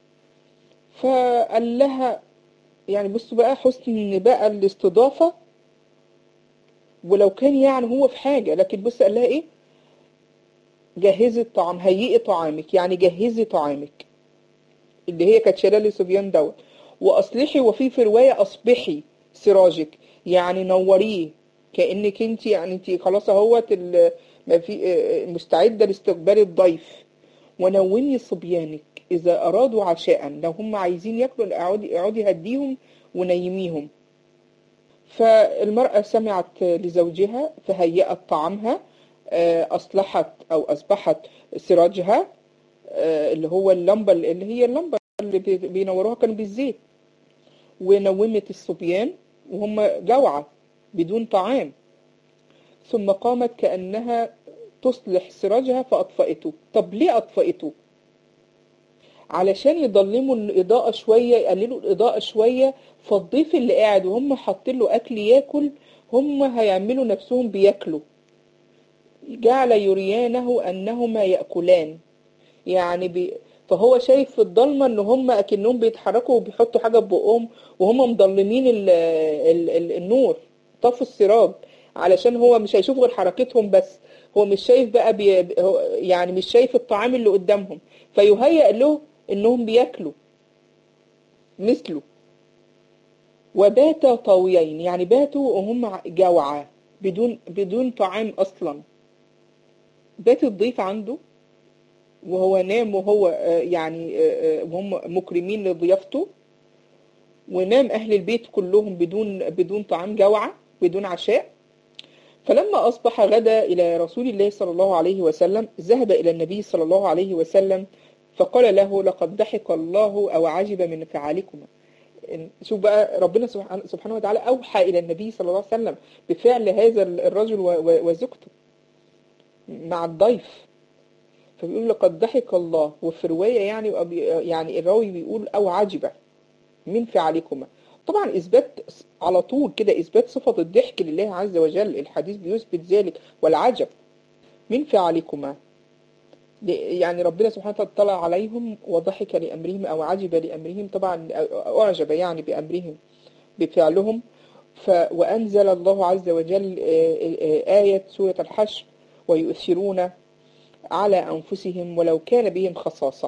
فقال لها يعني بصوا بقى حسن بقى الاستضافة ولو كان يعني هو في حاجة لكن بص قال لها إيه جهزي الطعام هيئي طعامك يعني جهزي طعامك اللي هي كانت شايله لصبيان دوت واصلحي وفي في روايه اصبحي سراجك يعني نوريه كانك انت يعني انت خلاص اهوت ال- ما في آه، مستعده لاستقبال الضيف ونومي صبيانك اذا ارادوا عشاء لو هم عايزين ياكلوا اقعدي اقعدي هديهم ونيميهم فالمرأة سمعت لزوجها فهيأت طعامها آه، أصلحت أو أصبحت سراجها آه، اللي هو اللمبة اللي هي اللمبة اللي بي- بينوروها كانوا بالزيت ونومت الصبيان وهم جوعى بدون طعام ثم قامت كأنها تصلح سراجها فأطفأته طب ليه أطفأته علشان يضلموا الإضاءة شوية يقللوا الإضاءة شوية فالضيف اللي قاعد وهم حاطين له أكل ياكل هم هيعملوا نفسهم بياكلوا جعل يريانه أنهما يأكلان يعني بي فهو شايف في الضلمة ان هم اكنهم بيتحركوا وبيحطوا حاجة في بقهم وهم مضلمين ال ال ال النور طفوا السراج علشان هو مش هيشوف غير حركتهم بس هو مش شايف بقى بي هو- يعني مش شايف الطعام اللي قدامهم فيهيأ له انهم بياكلوا مثله وباتا طاويين يعني باتوا وهم جوعى بدون بدون طعام اصلا بات الضيف عنده وهو نام وهو آه، يعني آه، آه، وهم مكرمين لضيافته ونام أهل البيت كلهم بدون بدون طعام جوعة بدون عشاء فلما أصبح غدا إلى رسول الله صلى الله عليه وسلم ذهب إلى النبي صلى الله عليه وسلم فقال له لقد ضحك الله أو عجب من فعالكما شوف بقى ربنا سبحانه سبحانه وتعالى أوحى إلى النبي صلى الله عليه وسلم بفعل هذا الرجل و- و- وزوجته مع الضيف فبيقول لقد ضحك الله وفي رواية يعني يعني الراوي بيقول أو عجبة من فعلكما طبعا إثبات على طول كده إثبات صفة الضحك لله عز وجل الحديث بيثبت ذلك والعجب من فعلكما يعني ربنا سبحانه وتعالى اطلع عليهم وضحك لأمرهم أو عجب لأمرهم طبعا أعجب يعني بأمرهم بفعلهم ف وأنزل الله عز وجل آية سورة الحشر ويؤثرون على أنفسهم ولو كان بهم خصاصة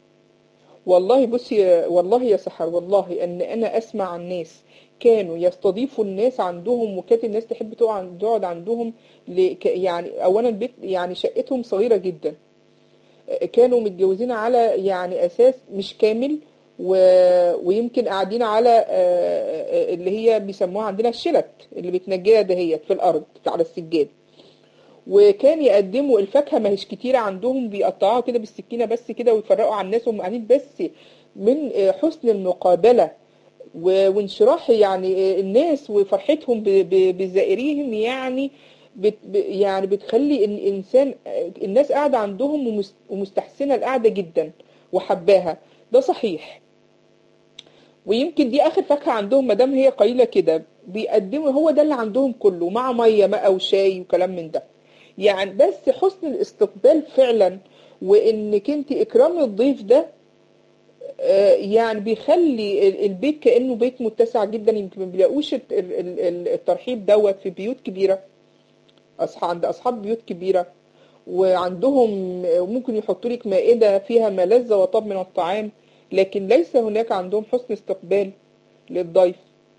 والله بصي والله يا سحر والله أن أنا أسمع عن ناس كانوا يستضيفوا الناس عندهم وكانت الناس تحب تقعد تقعد عندهم لك يعني أولا بيت يعني شقتهم صغيرة جدا كانوا متجوزين على يعني أساس مش كامل و... ويمكن قاعدين على اللي هي بيسموها عندنا الشلت اللي بتنجيها دهيت في الأرض على السجاد وكان يقدموا الفاكهة ما هيش كتيرة عندهم بيقطعوها كده بالسكينة بس كده ويفرقوا على الناس وهم قاعدين بس من آه، حسن المقابلة و- وانشراح يعني الناس وفرحتهم ب- ب- بزائريهم يعني بت ب- يعني بتخلي ان الانسان الناس قاعده عندهم ومس- ومستحسنه القعده جدا وحباها ده صحيح ويمكن دي اخر فاكهه عندهم ما دام هي قليله كده بيقدموا هو ده اللي عندهم كله مع ميه بقى وشاي وكلام من ده يعني بس حسن الاستقبال فعلا وانك انت اكرام الضيف ده آه، يعني بيخلي ال- البيت كأنه بيت متسع جدا يمكن ما بيلاقوش الت- ال- ال- ال- الترحيب دوت في بيوت كبيرة أصحاب عند أصحاب بيوت كبيرة وعندهم ممكن يحطوا لك مائدة فيها ما لذ وطاب من الطعام لكن ليس هناك عندهم حسن استقبال للضيف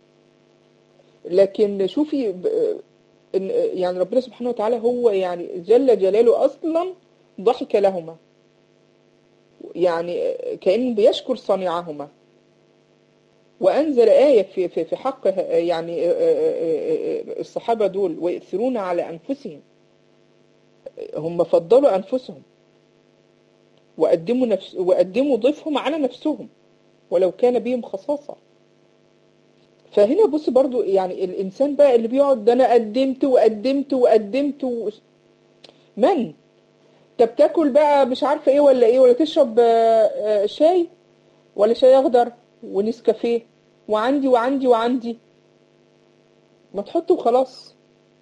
لكن شوفي ب- إن- يعني ربنا سبحانه وتعالى هو يعني جل جلاله أصلا ضحك لهما يعني كأنه بيشكر صانعهما وأنزل آية في في في حق يعني الصحابة دول ويؤثرون على أنفسهم هم فضلوا أنفسهم وقدموا نفس وقدموا ضيفهم على نفسهم ولو كان بهم خصاصة فهنا بص برضو يعني الإنسان بقى اللي بيقعد ده أنا قدمت وقدمت وقدمت و... من؟ طب تاكل بقى مش عارفة إيه ولا إيه ولا تشرب آه، آه، شاي ولا شاي أخضر ونسكافيه وعندي وعندي وعندي ما تحطه وخلاص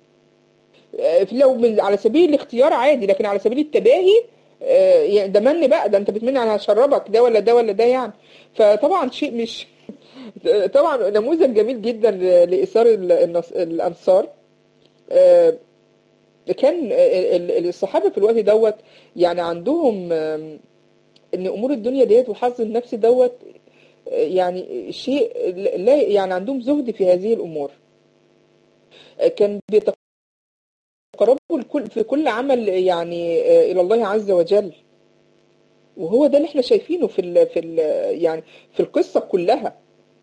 آه، في لو من على سبيل الاختيار عادي لكن على سبيل التباهي آه، يعني ده من بقى ده انت بتمني انا هشربك ده ولا ده ولا ده يعني فطبعا شيء مش طبعا نموذج جميل جدا ل- لإثار ال- النص- الأنصار آه، كان ال- ال- الصحابة في الوقت دوت يعني عندهم آم، ان امور الدنيا ديت وحظ النفس دوت آه، يعني شيء لا يعني عندهم زهد في هذه الامور آه، كان بيتقربوا الكل في كل عمل يعني آه، الى الله عز وجل وهو ده اللي احنا شايفينه في ال في ال يعني في القصه كلها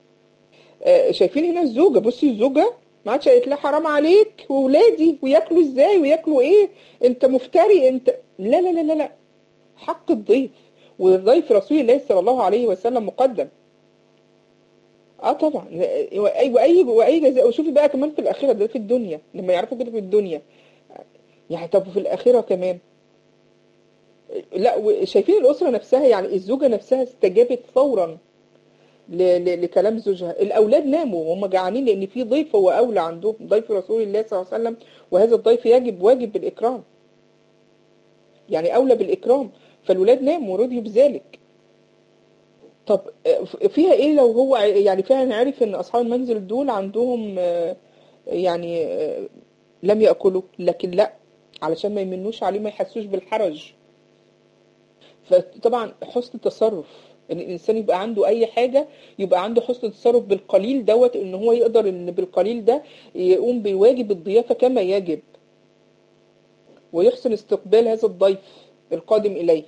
آه، شايفين هنا الزوجه بصي الزوجه ما عادش قالت لها حرام عليك وولادي وياكلوا ازاي وياكلوا ايه انت مفتري انت لا لا لا لا لا حق الضيف والضيف رسول الله صلى الله عليه وسلم مقدم اه طبعا واي واي واي جزاء وشوفي بقى كمان في الاخره ده في الدنيا لما يعرفوا كده في الدنيا يعني طب في الاخره كمان لا وشايفين الاسره نفسها يعني الزوجه نفسها استجابت فورا ل- ل- لكلام زوجها الاولاد ناموا وهم جعانين لان في ضيف هو اولى عندهم ضيف رسول الله صلى الله عليه وسلم وهذا الضيف يجب واجب بالاكرام يعني اولى بالاكرام فالولاد ناموا ورضيوا بذلك طب آه، فيها ايه لو هو ع- يعني فعلا عرف ان اصحاب المنزل دول عندهم آه، يعني آه، لم ياكلوا لكن لا علشان ما يمنوش عليه ما يحسوش بالحرج فطبعا حسن التصرف ان الانسان يبقى عنده اي حاجه يبقى عنده حسن التصرف بالقليل دوت ان هو يقدر ان بالقليل ده يقوم بواجب الضيافه كما يجب ويحسن استقبال هذا الضيف القادم اليه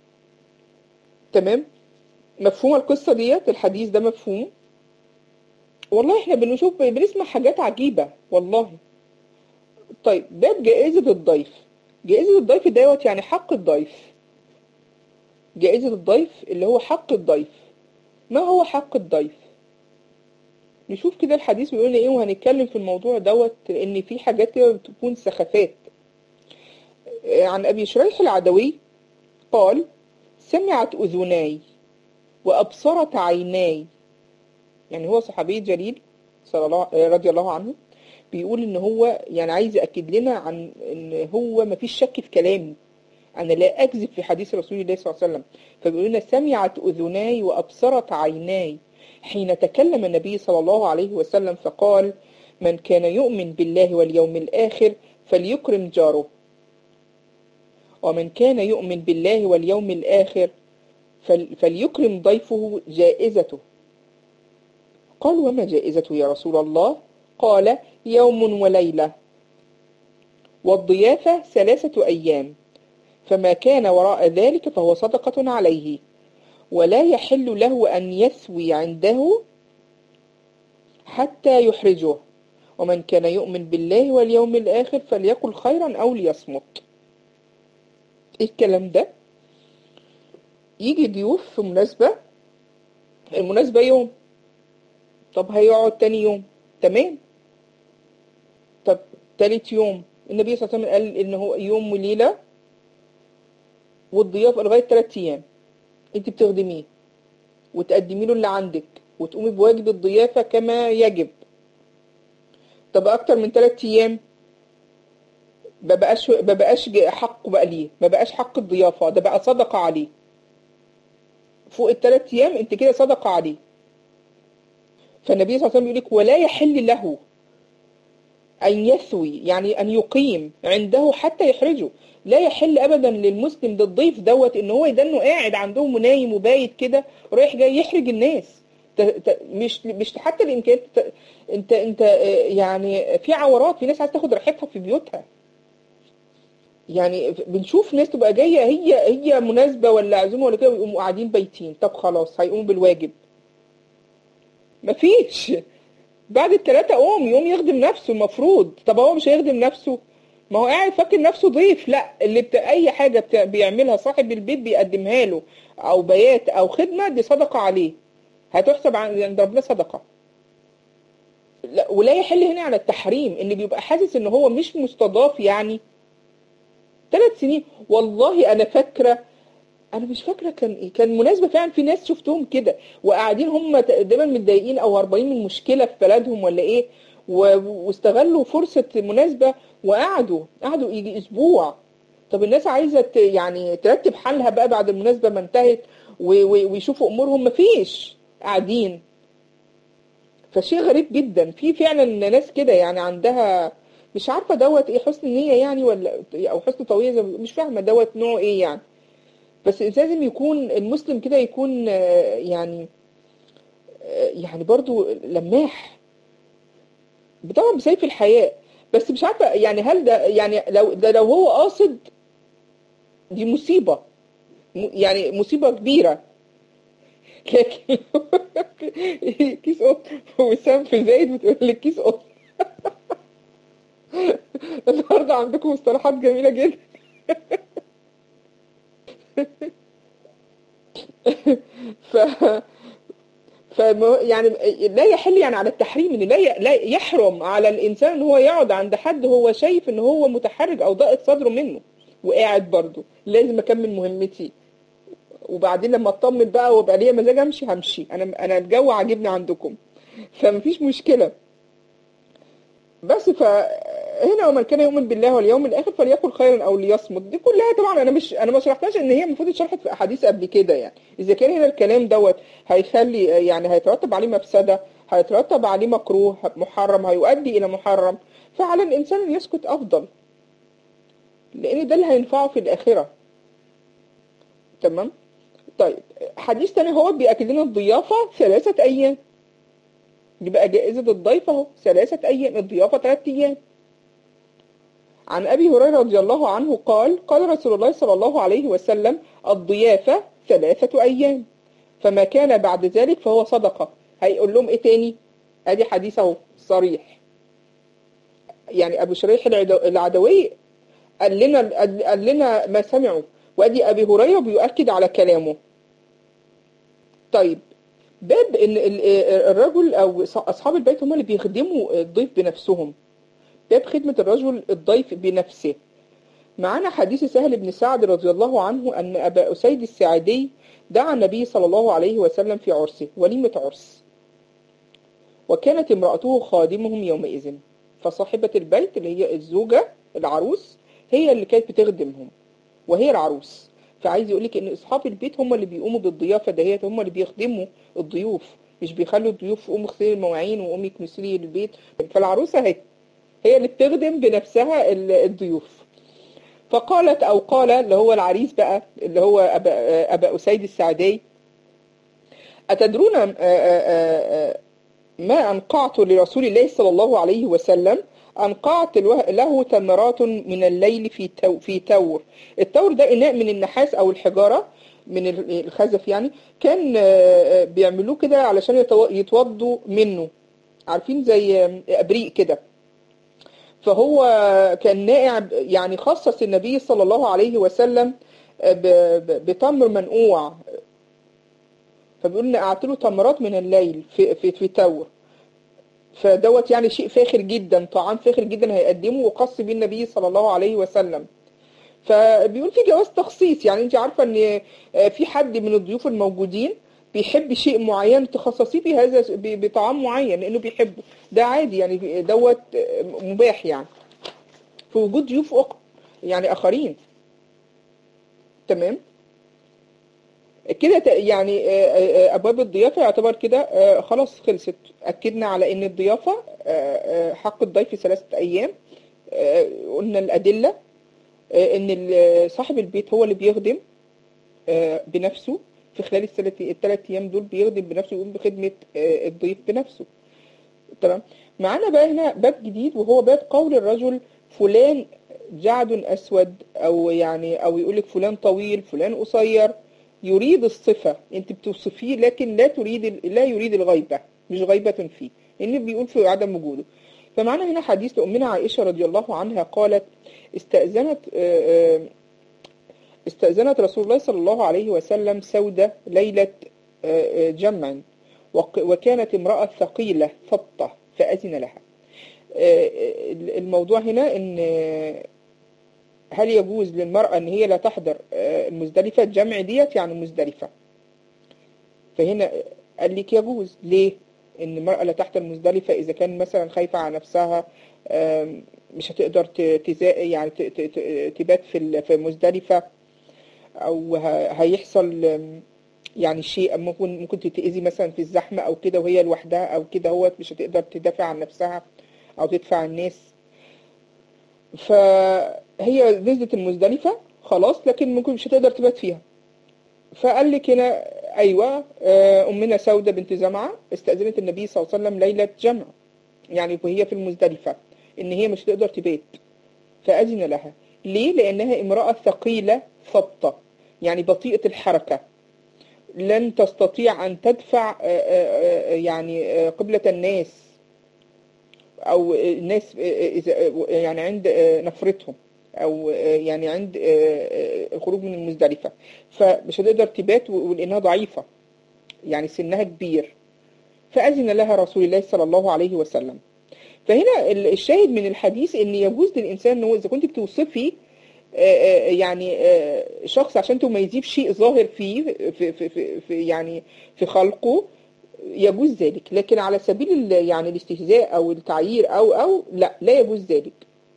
تمام مفهومه القصه ديت الحديث ده مفهوم والله احنا بنشوف بنسمع حاجات عجيبه والله طيب ده جائزه الضيف جائزه الضيف دوت يعني حق الضيف جائزة الضيف اللي هو حق الضيف ما هو حق الضيف نشوف كده الحديث بيقول لنا ايه وهنتكلم في الموضوع دوت ان في حاجات كده بتكون سخافات آه، عن ابي شريح العدوي قال سمعت اذناي وابصرت عيناي يعني هو صحابي جليل صلى الله آه، رضي الله عنه بيقول ان هو يعني عايز ياكد لنا عن ان هو ما فيش شك في كلامي أنا لا أكذب في حديث رسول الله صلى الله عليه وسلم فبيقول لنا سمعت أذناي وأبصرت عيناي حين تكلم النبي صلى الله عليه وسلم فقال من كان يؤمن بالله واليوم الآخر فليكرم جاره ومن كان يؤمن بالله واليوم الآخر فل- فليكرم ضيفه جائزته قال وما جائزته يا رسول الله قال يوم وليلة والضيافة ثلاثة أيام فما كان وراء ذلك فهو صدقة عليه ولا يحل له أن يسوي عنده حتى يحرجه ومن كان يؤمن بالله واليوم الآخر فليقل خيرا أو ليصمت إيه الكلام ده يجي ضيوف في مناسبة المناسبة يوم طب هيقعد تاني يوم تمام طب تالت يوم النبي صلى الله عليه وسلم قال ان هو يوم وليلة والضيافة لغاية تلات ايام انت بتخدميه وتقدمي له اللي عندك وتقومي بواجب الضيافة كما يجب طب اكتر من تلات ايام ما بقاش ما بقاش حقه بقى ليه ما بقاش حق الضيافة ده بقى صدقة عليه فوق الثلاث ايام انت كده صدقة عليه فالنبي صلى الله عليه وسلم يقول لك ولا يحل له أن يثوي يعني أن يقيم عنده حتى يحرجه لا يحل أبدا للمسلم ده الضيف دوت إن هو يدنه قاعد عندهم ونايم وبايت كده رايح جاي يحرج الناس ت- ت- مش مش حتى الإمكانيات ت- أنت أنت آه، يعني في عورات في ناس عايزة تاخد راحتها في بيوتها يعني بنشوف ناس تبقى جاية هي هي مناسبة ولا عزومة ولا كده ويقوموا قاعدين بايتين طب خلاص هيقوموا بالواجب مفيش بعد التلاتة قوم يقوم يخدم نفسه المفروض طب هو مش هيخدم نفسه ما هو قاعد فاكر نفسه ضيف لا اللي بت... اي حاجة بت... بيعملها صاحب البيت بيقدمها له او بيات او خدمة دي صدقة عليه هتحسب عن- عند ربنا صدقة لا ولا يحل هنا على التحريم ان بيبقى حاسس ان هو مش مستضاف يعني ثلاث سنين والله انا فاكره انا مش فاكره كان ايه كان مناسبه فعلا في ناس شفتهم كده وقاعدين هم دايما متضايقين او هربانين من مشكله في بلدهم ولا ايه و- واستغلوا فرصه مناسبه وقعدوا قعدوا يجي اسبوع طب الناس عايزه ت- يعني ترتب حالها بقى بعد المناسبه ما انتهت و- و- ويشوفوا امورهم مفيش قاعدين فشيء غريب جدا في فعلا ناس كده يعني عندها مش عارفه دوت ايه حسن نيه يعني ولا او حسن طوية زي ما بيقولوا، مش فاهمه دوت نوعه ايه يعني بس لازم يكون المسلم كده يكون آه، يعني آه، يعني برضو لماح طبعا بسيف الحياء بس مش عارفه يعني هل ده يعني لو ده لو هو قاصد دي مصيبه م- يعني مصيبه كبيره لكن كيس قط وسام في زايد بتقول لك كيس قط النهارده عندكم مصطلحات جميله جدا ف ف يعني لا يحل يعني على التحريم ان لا ي- لا يحرم على الانسان ان هو يقعد عند حد هو شايف ان هو متحرج او ضاقت صدره منه وقاعد برضه لازم اكمل مهمتي وبعدين لما اطمن بقى وابقى ليا مزاج امشي همشي انا انا الجو عاجبني عندكم فمفيش مشكله بس فهنا ومن كان يؤمن بالله واليوم الاخر فليقل خيرا او ليصمت دي كلها طبعا انا مش انا ما شرحتهاش ان هي المفروض اتشرحت في احاديث قبل كده يعني اذا كان هنا الكلام دوت هيخلي يعني هيترتب عليه مفسده هيترتب عليه مكروه محرم هيؤدي الى محرم فعلى الانسان ان يسكت افضل لان ده اللي هينفعه في الاخره تمام طيب حديث تاني هو بيأكد لنا الضيافة ثلاثة أيام يبقى جائزة الضيف اهو ثلاثة أيام الضيافة ثلاثة أيام عن أبي هريرة رضي الله عنه قال قال رسول الله صلى الله عليه وسلم الضيافة ثلاثة أيام فما كان بعد ذلك فهو صدقة هيقول لهم إيه تاني أدي حديث اهو صريح يعني أبو شريح العدو- العدوي قال لنا قال لنا ما سمعوا وادي ابي هريره بيؤكد على كلامه طيب باب ان ال- الرجل او اصحاب البيت هم اللي بيخدموا الضيف بنفسهم باب خدمه الرجل الضيف بنفسه معنا حديث سهل بن سعد رضي الله عنه ان ابا اسيد الساعدي دعا النبي صلى الله عليه وسلم في عرسه وليمه عرس وكانت امراته خادمهم يومئذ فصاحبه البيت اللي هي الزوجه العروس هي اللي كانت بتخدمهم وهي العروس فعايز يقول لك ان اصحاب البيت هم اللي بيقوموا بالضيافه دهيت هم اللي بيخدموا الضيوف مش بيخلوا الضيوف قوموا اغسلي المواعين وقومي اكنسي البيت فالعروسه هي هي اللي بتخدم بنفسها ال- الضيوف فقالت او قال اللي هو العريس بقى اللي هو ابا ابا اسيد السعدي اتدرون آه، آه، آه، ما أنقعت لرسول الله صلى الله عليه وسلم أنقعت له- له تمرات من الليل في تو في تور التور ده إناء من النحاس أو الحجارة من ال- الخزف يعني كان آه، آه، بيعملوه كده علشان يتو- يتوضوا منه عارفين زي ابريق كده فهو كان نائع يعني خصص النبي صلى الله عليه وسلم ب- ب- بتمر منقوع فبيقول نقعت له تمرات من الليل في في في تور فدوت يعني شيء فاخر جدا طعام فاخر جدا هيقدمه وخص بيه النبي صلى الله عليه وسلم فبيقول في جواز تخصيص يعني انت عارفه ان في حد من الضيوف الموجودين بيحب شيء معين تخصصيه بهذا ب- بطعام معين لانه بيحبه ده عادي يعني دوت مباح يعني في وجود ضيوف أخ- يعني اخرين تمام كده ت- يعني آه، آه، آه، ابواب الضيافه يعتبر كده آه، خلاص خلصت اكدنا على ان الضيافه آه، آه، حق الضيف ثلاثه ايام آه، قلنا الادله آه، ان ال- صاحب البيت هو اللي بيخدم آه، بنفسه في خلال الثلاث الثلاث ايام دول بيخدم بنفسه يقوم بخدمه آه، الضيف بنفسه تمام معانا بقى هنا باب جديد وهو باب قول الرجل فلان جعد اسود او يعني او يقول لك فلان طويل فلان قصير يريد الصفه انت بتوصفيه لكن لا تريد ال- لا يريد الغيبه مش غيبه فيه لان بيقول في عدم وجوده فمعنا هنا حديث لأمنا عائشة رضي الله عنها قالت استأذنت آه، آه، استأذنت رسول الله صلى الله عليه وسلم سودة ليلة آه، آه، جمع وق- وكانت امرأة ثقيلة فطة فأذن لها آه، آه، الموضوع هنا ان آه، هل يجوز للمرأة ان هي لا تحضر آه، المزدلفة الجمع ديت يعني مزدلفة فهنا قال لك يجوز ليه ان المرأة لا تحضر مزدلفة اذا كان مثلا خايفة على نفسها آم، مش هتقدر ت- تزا يعني ت- ت- ت- تبات في ال- في مزدلفة او ه- هيحصل آم، يعني شيء ممكن ممكن تتأذي مثلا في الزحمة او كده وهي لوحدها او كده هو مش هتقدر تدافع عن نفسها او تدفع الناس فهي نزلت المزدلفة خلاص لكن ممكن مش هتقدر تبات فيها فقال لك هنا ايوه آه، امنا سودة بنت زمعة استأذنت النبي صلى الله عليه وسلم ليلة جمع يعني وهي في المزدلفة ان هي مش تقدر تبات فأذن لها ليه لانها امرأة ثقيلة ثبطة يعني بطيئة الحركة لن تستطيع ان تدفع آه، آه، آه، يعني آه، قبلة الناس او الناس اذا يعني عند نفرتهم او يعني عند الخروج من المزدلفه فمش هتقدر تبات ولانها ضعيفه يعني سنها كبير فاذن لها رسول الله صلى الله عليه وسلم فهنا الشاهد من الحديث ان يجوز للانسان ان هو اذا كنت بتوصفي يعني شخص عشان تميزيه بشيء ظاهر فيه في, في, في, في يعني في خلقه يجوز ذلك لكن على سبيل ال- يعني الاستهزاء او التعيير او او لا لا يجوز ذلك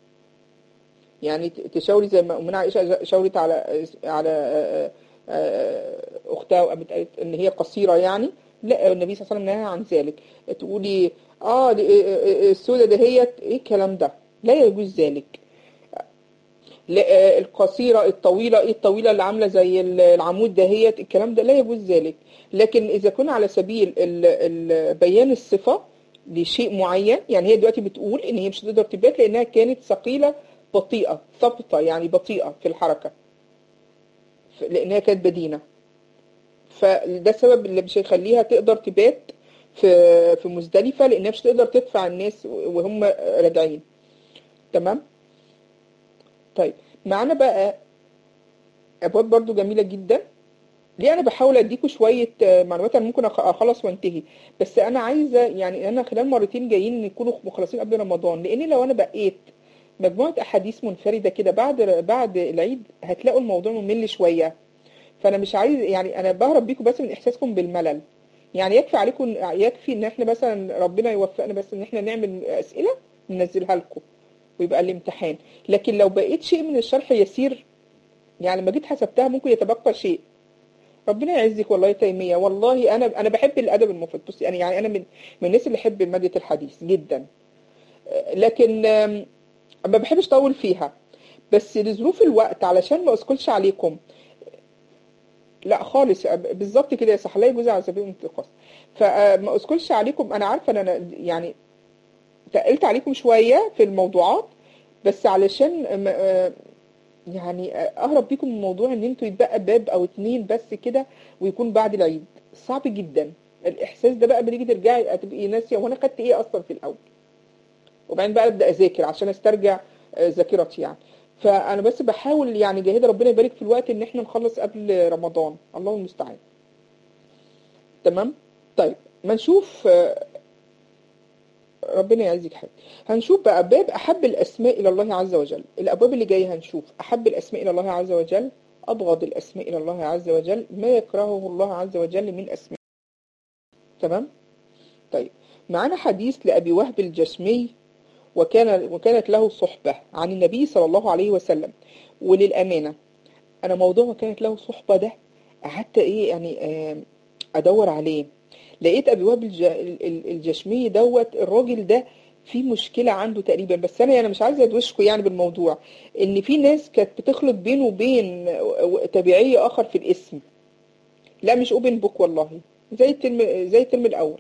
يعني ت- تشاوري زي ما امنا عائشه شاورت على على آه، آه، اختها وقامت قالت ان هي قصيره يعني لا النبي صلى الله عليه وسلم نهى عن ذلك تقولي اه دي- آه، آه، السودة دهيت ايه الكلام ده لا يجوز ذلك لا، آه، القصيرة الطويلة ايه الطويلة اللي عاملة زي ال- العمود دهيت الكلام ده لا يجوز ذلك لكن إذا كنا على سبيل ال- ال- بيان الصفة لشيء معين يعني هي دلوقتي بتقول إن هي مش هتقدر تبات لأنها كانت ثقيلة بطيئة ثابتة يعني بطيئة في الحركة ف- لأنها كانت بدينة فده السبب اللي مش هيخليها تقدر تبات في في مزدلفة لأنها مش تقدر تدفع الناس وهم راجعين تمام طيب معانا بقى ابواب برضو جميله جدا ليه انا بحاول اديكوا شويه آه، معلومات انا ممكن أخ- اخلص وانتهي بس انا عايزه يعني انا خلال مرتين جايين نكونوا مخلصين قبل رمضان لان لو انا بقيت مجموعه احاديث منفرده كده بعد بعد العيد هتلاقوا الموضوع ممل شويه فانا مش عايز يعني انا بهرب بيكم بس من احساسكم بالملل يعني يكفي عليكم يكفي ان احنا مثلا ربنا يوفقنا بس ان احنا نعمل اسئله ننزلها لكم ويبقى الامتحان لكن لو بقيت شيء من الشرح يسير يعني لما جيت حسبتها ممكن يتبقى شيء ربنا يعزك والله يا تيمية والله أنا أنا بحب الأدب المفرد بصي أنا يعني أنا من من الناس اللي يحب مادة الحديث جدا آه، لكن آم، ما بحبش أطول فيها بس لظروف الوقت علشان ما أثقلش عليكم لا خالص آه، بالظبط كده يا صح لا يجوز على سبيل الانتقاص فما أثقلش عليكم أنا عارفة إن أنا يعني تقلت عليكم شوية في الموضوعات بس علشان آم، آه، يعني اهرب بيكم من موضوع ان انتوا يتبقى باب او اتنين بس كده ويكون بعد العيد صعب جدا الاحساس ده بقى بتيجي ترجعي هتبقي ناسيه وانا خدت ايه اصلا في الاول وبعدين بقى ابدا اذاكر عشان استرجع آه، ذاكرتي يعني فانا بس بحاول يعني جاهده ربنا يبارك في الوقت ان احنا نخلص قبل رمضان الله المستعان تمام طيب ما نشوف آه، ربنا يعزك حاجه هنشوف بقى باب احب الاسماء الى الله عز وجل الابواب اللي جايه هنشوف احب الاسماء الى الله عز وجل ابغض الاسماء الى الله عز وجل ما يكرهه الله عز وجل من اسماء تمام طيب معانا حديث لابي وهب الجشمي وكان وكانت له صحبه عن النبي صلى الله عليه وسلم وللامانه انا موضوع كانت له صحبه ده قعدت ايه يعني آه، ادور عليه لقيت ابي وهب الج- ال- ال- الجشمي دوت الراجل ده في مشكله عنده تقريبا بس انا انا مش عايزه ادوشكم يعني بالموضوع ان في ناس كانت بتخلط بينه وبين تابعي اخر في الاسم لا مش اوبن بوك والله زي الترم زي الترم الاول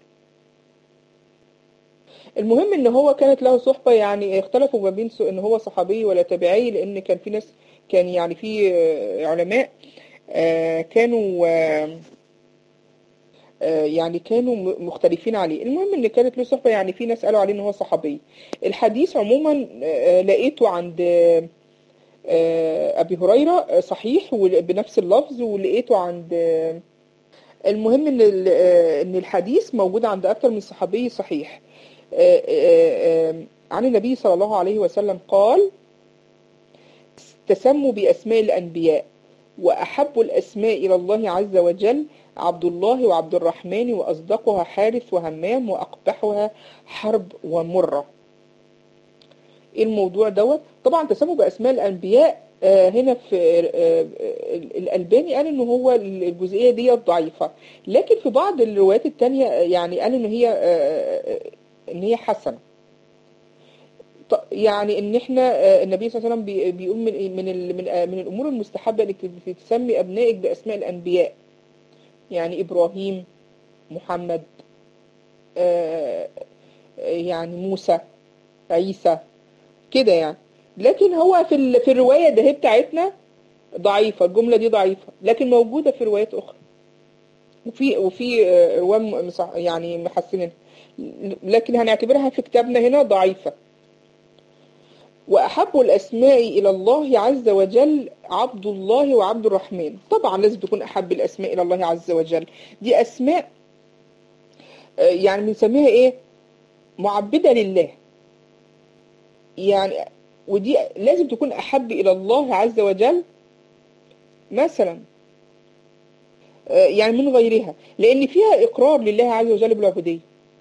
المهم ان هو كانت له صحبه يعني اختلفوا ما بين ان هو صحابي ولا تابعي لان كان في ناس كان يعني في آه، علماء آه، كانوا آه، آه، يعني كانوا م- مختلفين عليه المهم ان كانت له صحبه يعني في ناس قالوا عليه ان هو صحابي الحديث عموما آه، لقيته عند آه، آه، ابي هريره آه، صحيح ول- بنفس اللفظ ولقيته عند آه، المهم ان ال- آه، ان الحديث موجود عند اكثر من صحابي صحيح آه، آه، آه، عن النبي صلى الله عليه وسلم قال تسموا بأسماء الأنبياء وأحب الأسماء إلى الله عز وجل عبد الله وعبد الرحمن وأصدقها حارث وهمام وأقبحها حرب ومرة إيه الموضوع دوت طبعا تسموا بأسماء الأنبياء آه، هنا في آه، آه، الألباني قال إن هو الجزئية دي ضعيفة لكن في بعض الروايات التانية آه، يعني قال إن هي آه، آه، إن هي حسنة ط- يعني ان احنا آه، النبي صلى الله عليه وسلم بي- بيقول من من ال- من آه، من الامور المستحبه انك تت- تسمي ابنائك باسماء الانبياء يعني ابراهيم محمد آه، آه، يعني موسى عيسى كده يعني لكن هو في ال- في الروايه ده بتاعتنا ضعيفه الجمله دي ضعيفه لكن موجوده في روايات اخرى وفي وفي آه، رواه م- مصح- يعني محسنين لكن هنعتبرها في كتابنا هنا ضعيفه وأحب الأسماء إلى الله عز وجل عبد الله وعبد الرحمن طبعا لازم تكون أحب الأسماء إلى الله عز وجل دي أسماء آه، يعني بنسميها إيه معبدة لله يعني ودي لازم تكون أحب إلى الله عز وجل مثلا آه، يعني من غيرها لأن فيها إقرار لله عز وجل بالعبودية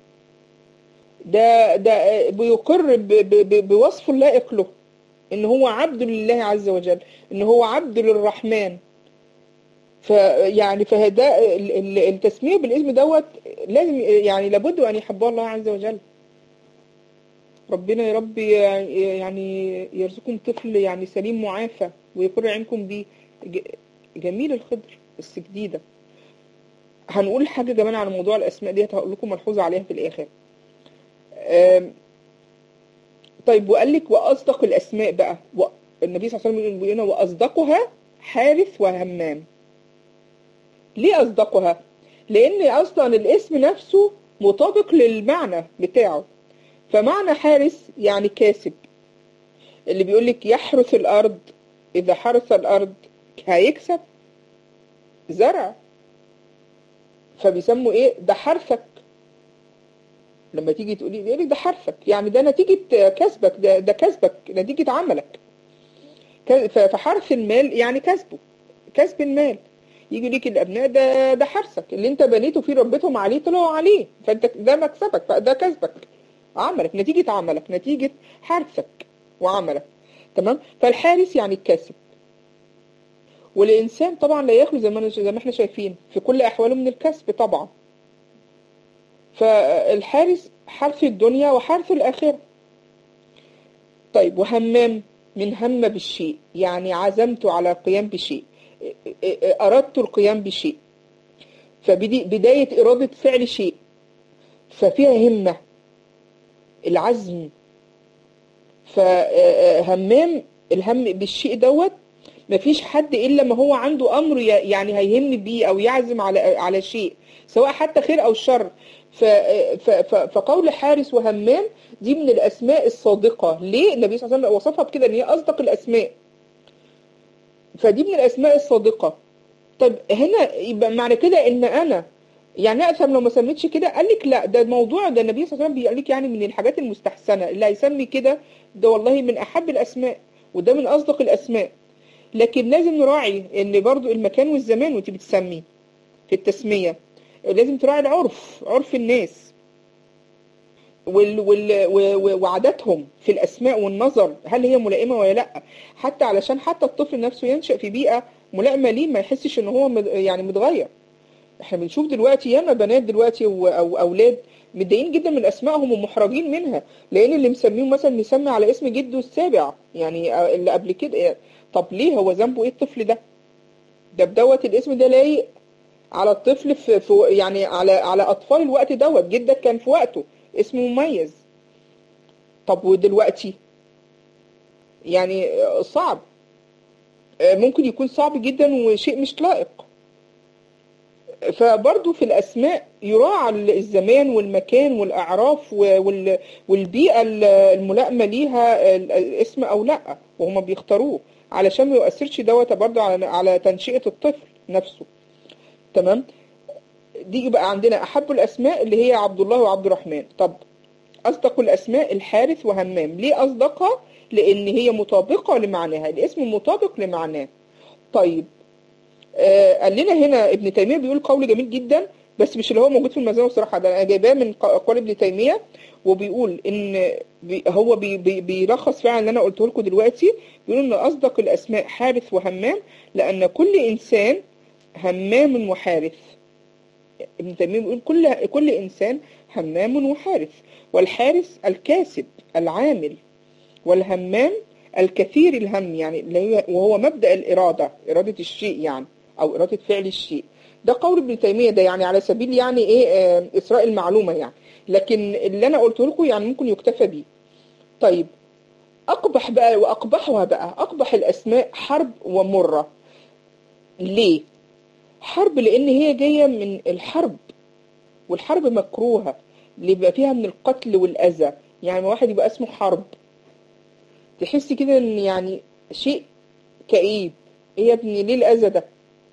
ده ده آه، بيقر ب- ب- ب- بوصف لائق له ان هو عبد لله عز وجل ان هو عبد للرحمن فيعني فهذا ال- ال- التسميه بالاسم دوت لازم يعني لابد ان يحبه الله عز وجل ربنا يا رب يعني يرزقكم طفل يعني سليم معافى ويقر عينكم بيه ج- جميل الخضر بس جديده هنقول حاجه كمان على موضوع الاسماء ديت هقول لكم ملحوظه عليها في الاخر آم، طيب وقال لك واصدق الاسماء بقى و... النبي صلى الله عليه وسلم بيقول لنا واصدقها حارث وهمام ليه اصدقها لان اصلا الاسم نفسه مطابق للمعنى بتاعه فمعنى حارس يعني كاسب اللي بيقول لك يحرث الارض اذا حرث الارض هيكسب زرع فبيسموا ايه ده حرثك لما تيجي تقولي يقول لك ده حرفك يعني ده نتيجة كسبك ده ده كسبك نتيجة عملك ك- ف- فحرث المال يعني كسبه كسب المال يجي ليك الابناء ده ده حرثك اللي انت بنيته فيه ربيتهم عليه طلعوا عليه فانت ده مكسبك ده كسبك عملك نتيجة عملك نتيجة حرثك وعملك تمام فالحارس يعني الكاسب والإنسان طبعا لا يخلو زي ما زي ما احنا شايفين في كل أحواله من الكسب طبعا فالحارس حرث الدنيا وحرث الآخرة طيب وهمام من هم بالشيء يعني عزمت على القيام بشيء أردت القيام بشيء فبداية إرادة فعل شيء ففيها همة العزم فهمام الهم بالشيء دوت مفيش حد الا ما هو عنده امر ي- يعني هيهم بيه او يعزم على على شيء سواء حتى خير او شر ف- ف- ف- فقول حارس وهمام دي من الاسماء الصادقه ليه النبي صلى الله عليه وسلم وصفها بكده ان هي اصدق الاسماء فدي من الاسماء الصادقه طب هنا يبقى معنى كده ان انا يعني اقسم لو ما سميتش كده قال لك لا ده الموضوع ده النبي صلى الله عليه وسلم بيقول لك يعني من الحاجات المستحسنه اللي هيسمي كده ده والله من احب الاسماء وده من اصدق الاسماء لكن لازم نراعي ان برضو المكان والزمان وانت بتسمي في التسميه لازم تراعي العرف عرف الناس وال وال و- و- وعاداتهم في الاسماء والنظر هل هي ملائمه ولا لا حتى علشان حتى الطفل نفسه ينشا في بيئه ملائمه ليه ما يحسش ان هو مد- يعني متغير احنا بنشوف دلوقتي ياما بنات دلوقتي و- او اولاد متضايقين جدا من اسمائهم ومحرجين منها لان اللي مسميهم مثلا مسمي على اسم جده السابع يعني آه، اللي قبل كده طب ليه هو ذنبه ايه الطفل ده ده بدوت الاسم ده لايق على الطفل في, في يعني على على اطفال الوقت دوت جدك كان في وقته اسمه مميز طب ودلوقتي يعني آه، صعب آه، ممكن يكون صعب جدا وشيء مش لائق فبرضه في الأسماء يراعى الزمان والمكان والأعراف وال- والبيئة الملائمة ليها الاسم أو لأ وهما بيختاروه علشان ما يؤثرش دوت برضه على على تنشئة الطفل نفسه تمام دي يبقى عندنا أحب الأسماء اللي هي عبد الله وعبد الرحمن طب أصدق الأسماء الحارث وهمام ليه أصدقها؟ لأن هي مطابقة لمعناها الاسم مطابق لمعناه طيب آه، قال لنا هنا ابن تيمية بيقول قول جميل جدا بس مش اللي هو موجود في الميزان الصراحة ده انا جايباه من ق- اقوال ابن تيمية وبيقول ان بي هو بي بي بيلخص فعلا اللي انا قلته لكم دلوقتي بيقول ان اصدق الاسماء حارث وهمام لان كل انسان همام وحارث ابن تيمية بيقول كل كل انسان همام وحارث والحارث الكاسب العامل والهمام الكثير الهم يعني اللي هي وهو مبدأ الإرادة إرادة الشيء يعني أو إرادة فعل الشيء ده قول ابن تيمية ده يعني على سبيل يعني إيه آه، إسراء المعلومة يعني لكن اللي أنا قلته لكم يعني ممكن يكتفى بيه طيب أقبح بقى وأقبحها بقى أقبح الأسماء حرب ومرة ليه؟ حرب لأن هي جاية من الحرب والحرب مكروهة اللي بيبقى فيها من القتل والأذى يعني ما واحد يبقى اسمه حرب تحس كده ان يعني شيء كئيب ايه يا ابني ليه الاذى ده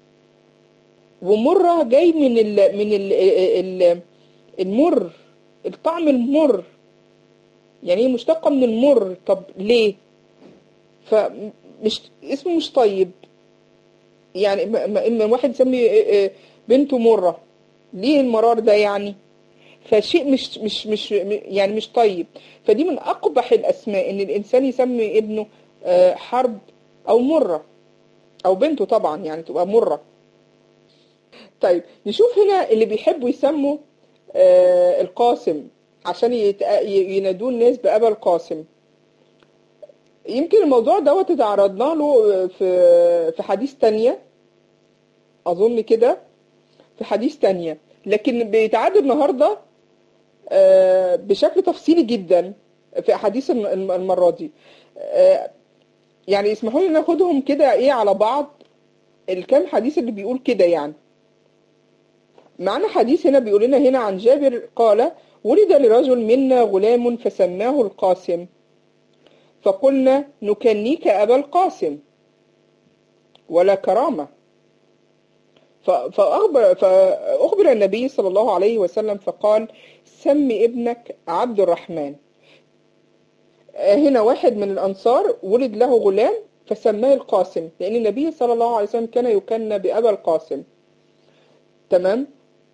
ومرة جاي من ال من ال ال المر الطعم المر يعني هي مشتقة من المر طب ليه فمش اسمه مش طيب يعني ما- ما ما واحد يسمي بنته مرة ليه المرار ده يعني فشيء مش مش مش يعني مش طيب فدي من اقبح الاسماء ان الانسان يسمي ابنه آه، حرب او مره او بنته طبعا يعني تبقى مره طيب نشوف هنا اللي بيحبوا يسموا آه، القاسم عشان يتق- ي- ينادوه الناس بأبا القاسم يمكن الموضوع دوت اتعرضنا له في في حديث تانية أظن كده في حديث تانية لكن بيتعاد النهاردة آه، بشكل تفصيلي جدا في أحاديث الم- الم- المرة دي آه، يعني اسمحوا لي ناخدهم كده ايه على بعض الكام حديث اللي بيقول كده يعني معنا حديث هنا بيقول لنا هنا عن جابر قال ولد لرجل منا غلام فسماه القاسم فقلنا نكنيك أبا القاسم ولا كرامة ف- فأخبر, فأخبر النبي صلى الله عليه وسلم فقال سم ابنك عبد الرحمن آه، هنا واحد من الأنصار ولد له غلام فسماه القاسم لأن النبي صلى الله عليه وسلم كان يكنى بأبا القاسم تمام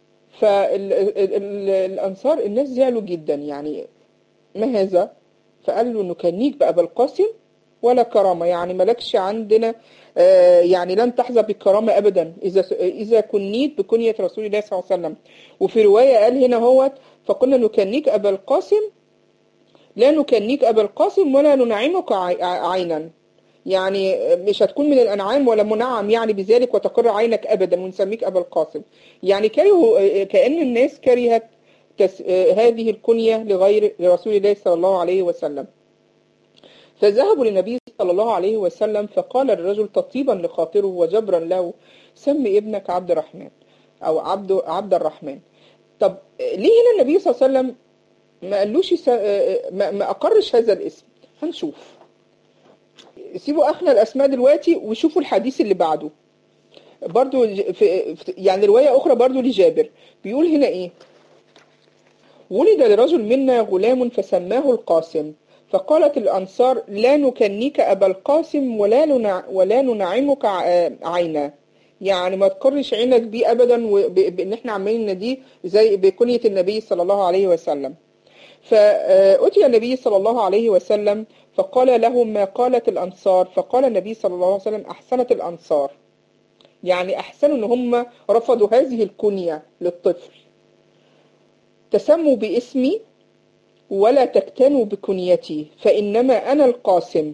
فالأنصار الناس زعلوا جدا يعني ما هذا فقال له نكنيك بأبا القاسم ولا كرامة يعني ملكش عندنا آه، يعني لن تحظى بالكرامة أبدا إذا إذا كنيت بكنية رسول الله صلى الله عليه وسلم وفي رواية قال هنا هو فقلنا نكنيك أبا القاسم لا نكنيك أبا القاسم ولا ننعمك عي- عينا يعني مش هتكون من الأنعام ولا منعم يعني بذلك وتقر عينك أبدا ونسميك أبا القاسم يعني كرهوا كأن الناس كرهت تس... هذه الكنية لغير لرسول الله صلى الله عليه وسلم فذهبوا للنبي صلى الله عليه وسلم فقال الرجل تطيبا لخاطره وجبرا له سم ابنك عبد الرحمن أو عبد عبد الرحمن طب ليه هنا النبي صلى الله عليه وسلم ما قالوش س... ما... ما أقرش هذا الاسم هنشوف سيبوا أخنا الأسماء دلوقتي وشوفوا الحديث اللي بعده برضو في... يعني رواية أخرى برضو لجابر بيقول هنا إيه ولد لرجل منا غلام فسماه القاسم فقالت الأنصار لا نكنيك أبا القاسم ولا ننع... ولا ننعمك عينا يعني ما تقرش عينك بيه أبدا بإن احنا عمالين نديه زي بكنية النبي صلى الله عليه وسلم فأتي النبي صلى الله عليه وسلم فقال لهم ما قالت الأنصار فقال النبي صلى الله عليه وسلم أحسنت الأنصار يعني أحسنوا أن هم رفضوا هذه الكنية للطفل تسموا باسمي ولا تكتنوا بكنيتي فإنما أنا القاسم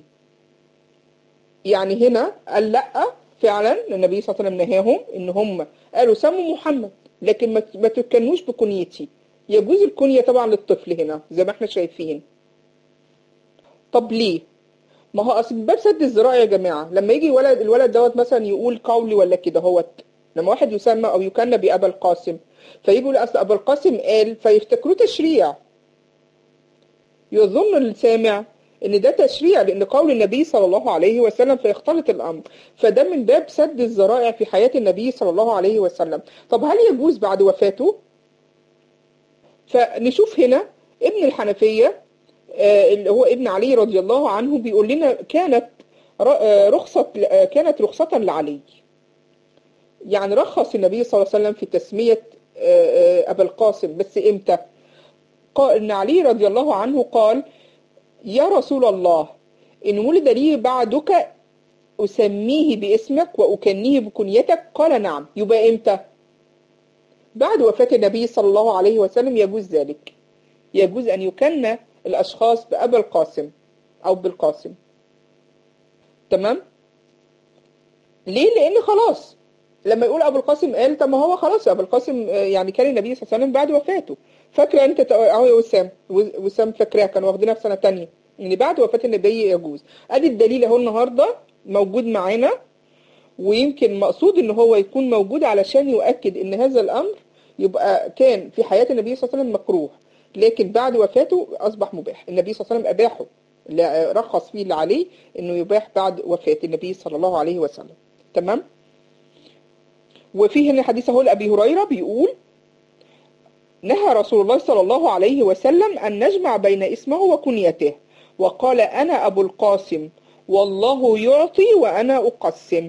يعني هنا قال لأ فعلا النبي صلى الله عليه وسلم نهاهم ان هم قالوا سموا محمد لكن ما تكنوش بكنيتي يجوز الكنية طبعا للطفل هنا زي ما احنا شايفين طب ليه ما هو اصل باب سد الذراع يا جماعة لما يجي ولد الولد دوت مثلا يقول قولي ولا كده هوت لما واحد يسمى او يكنى بأبا القاسم فيجي يقول اصل ابا القاسم قال فيفتكروه تشريع يظن السامع ان ده تشريع لان قول النبي صلى الله عليه وسلم فيختلط الامر فده من باب سد الذرائع في حياة النبي صلى الله عليه وسلم طب هل يجوز بعد وفاته فنشوف هنا ابن الحنفية اللي هو ابن علي رضي الله عنه بيقول لنا كانت رخصة كانت رخصة لعلي يعني رخص النبي صلى الله عليه وسلم في تسمية أبا القاسم بس إمتى قال إن علي رضي الله عنه قال يا رسول الله إن ولد لي بعدك أسميه باسمك وأكنيه بكنيتك قال نعم يبقى إمتى بعد وفاة النبي صلى الله عليه وسلم يجوز ذلك يجوز أن يكن الأشخاص بأبا القاسم أو بالقاسم تمام ليه لأن خلاص لما يقول أبو القاسم قال طب ما هو خلاص أبو القاسم يعني كان النبي صلى الله عليه وسلم بعد وفاته فاكرة انت اهو يا وسام وسام فاكراها كانوا واخدينها في سنة تانية ان بعد وفاة النبي يجوز ادي الدليل اهو النهاردة موجود معانا ويمكن مقصود ان هو يكون موجود علشان يؤكد ان هذا الامر يبقى كان في حياة النبي صلى الله عليه وسلم مكروه لكن بعد وفاته اصبح مباح النبي صلى الله عليه وسلم اباحه رخص فيه اللي عليه انه يباح بعد وفاة النبي صلى الله عليه وسلم تمام وفي هنا حديث اهو لابي هريره بيقول نهى رسول الله صلى الله عليه وسلم أن نجمع بين اسمه وكنيته وقال أنا أبو القاسم والله يعطي وأنا أقسم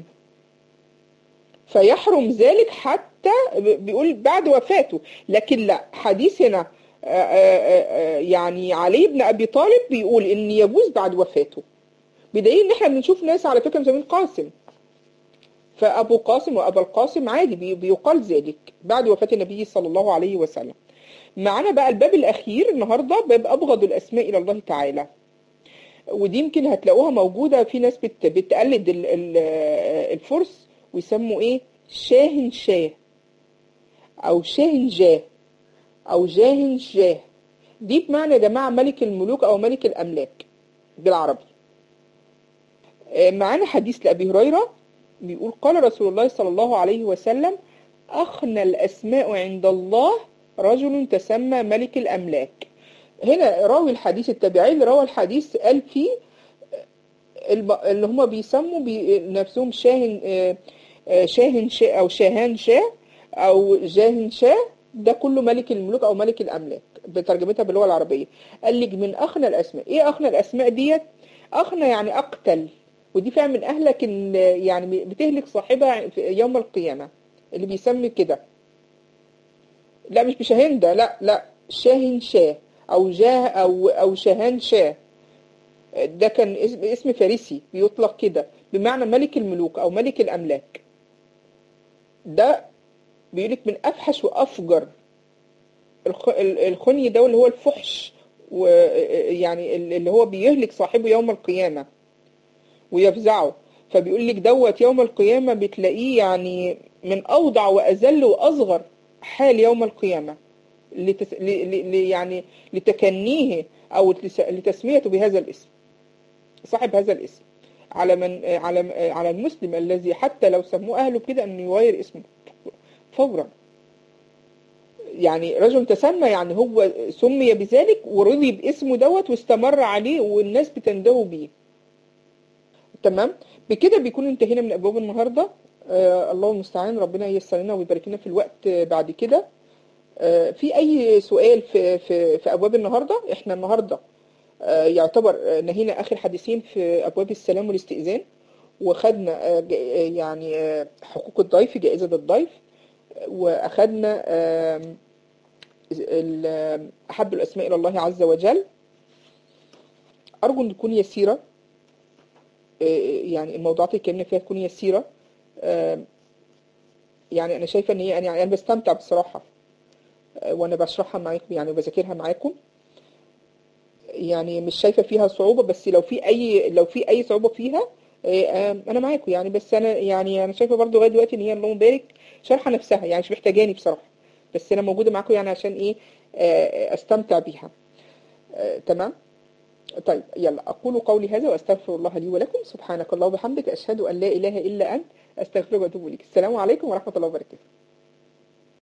فيحرم ذلك حتى بيقول بعد وفاته لكن لا حديث هنا يعني علي بن أبي طالب بيقول إن يجوز بعد وفاته بدليل إن احنا بنشوف ناس على فكرة مسمين قاسم فأبو قاسم وأبا القاسم عادي بيقال ذلك بعد وفاة النبي صلى الله عليه وسلم معانا بقى الباب الأخير النهاردة باب أبغض الأسماء إلى الله تعالى ودي يمكن هتلاقوها موجودة في ناس بت بتقلد الفرس ويسموا إيه شاهن شاه أو شاهن جاه أو جاهن جاه دي بمعنى يا جماعة ملك الملوك أو ملك الأملاك بالعربي معانا حديث لأبي هريرة بيقول قال رسول الله صلى الله عليه وسلم أخنى الأسماء عند الله رجل تسمى ملك الأملاك هنا راوي الحديث التابعي اللي روى الحديث قال فيه اللي هم بيسموا نفسهم شاهن شاهن شاه أو شاهان شاه أو جاهن شاه ده كله ملك الملوك أو ملك الأملاك بترجمتها باللغة العربية قال لك من أخنى الأسماء إيه أخنى الأسماء ديت أخنى يعني أقتل ودي فعلا من أهلك يعني بتهلك صاحبها في يوم القيامة اللي بيسمي كده لا مش بشاهين ده لا لا شاهن شاه أو جاه أو أو شاهان شاه ده كان اسم, اسم فارسي بيطلق كده بمعنى ملك الملوك أو ملك الأملاك ده بيقولك من أفحش وأفجر الخني ده اللي هو الفحش ويعني اللي هو بيهلك صاحبه يوم القيامة ويفزعه فبيقول لك دوت يوم القيامة بتلاقيه يعني من أوضع وأذل وأصغر حال يوم القيامة لتس... ل... ل... يعني لتكنيه أو لتسميته بهذا الاسم صاحب هذا الاسم على من على على المسلم الذي حتى لو سموه اهله كده انه يغير اسمه فورا يعني رجل تسمى يعني هو سمي بذلك ورضي باسمه دوت واستمر عليه والناس بتندهوا بيه تمام بكده بيكون انتهينا من ابواب النهارده آه الله المستعان ربنا ييسر لنا ويبارك لنا في الوقت بعد كده آه في اي سؤال في في في ابواب النهارده احنا النهارده آه يعتبر نهينا اخر حديثين في ابواب السلام والاستئذان وخدنا يعني حقوق الضيف جائزه الضيف واخدنا احب الاسماء الى الله عز وجل ارجو ان تكون يسيره يعني الموضوعات اللي اتكلمنا فيها تكون يسيره يعني انا شايفه ان هي يعني انا بستمتع بصراحه وانا بشرحها معاكم يعني وبذاكرها معاكم يعني مش شايفه فيها صعوبه بس لو في اي لو في اي صعوبه فيها انا معاكم يعني بس انا يعني انا شايفه برضو لغايه دلوقتي ان هي اللهم بارك شرحه نفسها يعني مش محتاجاني بصراحه بس انا موجوده معاكم يعني عشان ايه استمتع بيها تمام طيب يلا اقول قولي هذا واستغفر الله لي ولكم سبحانك اللهم وبحمدك اشهد ان لا اله الا انت استغفرك واتوب اليك السلام عليكم ورحمه الله وبركاته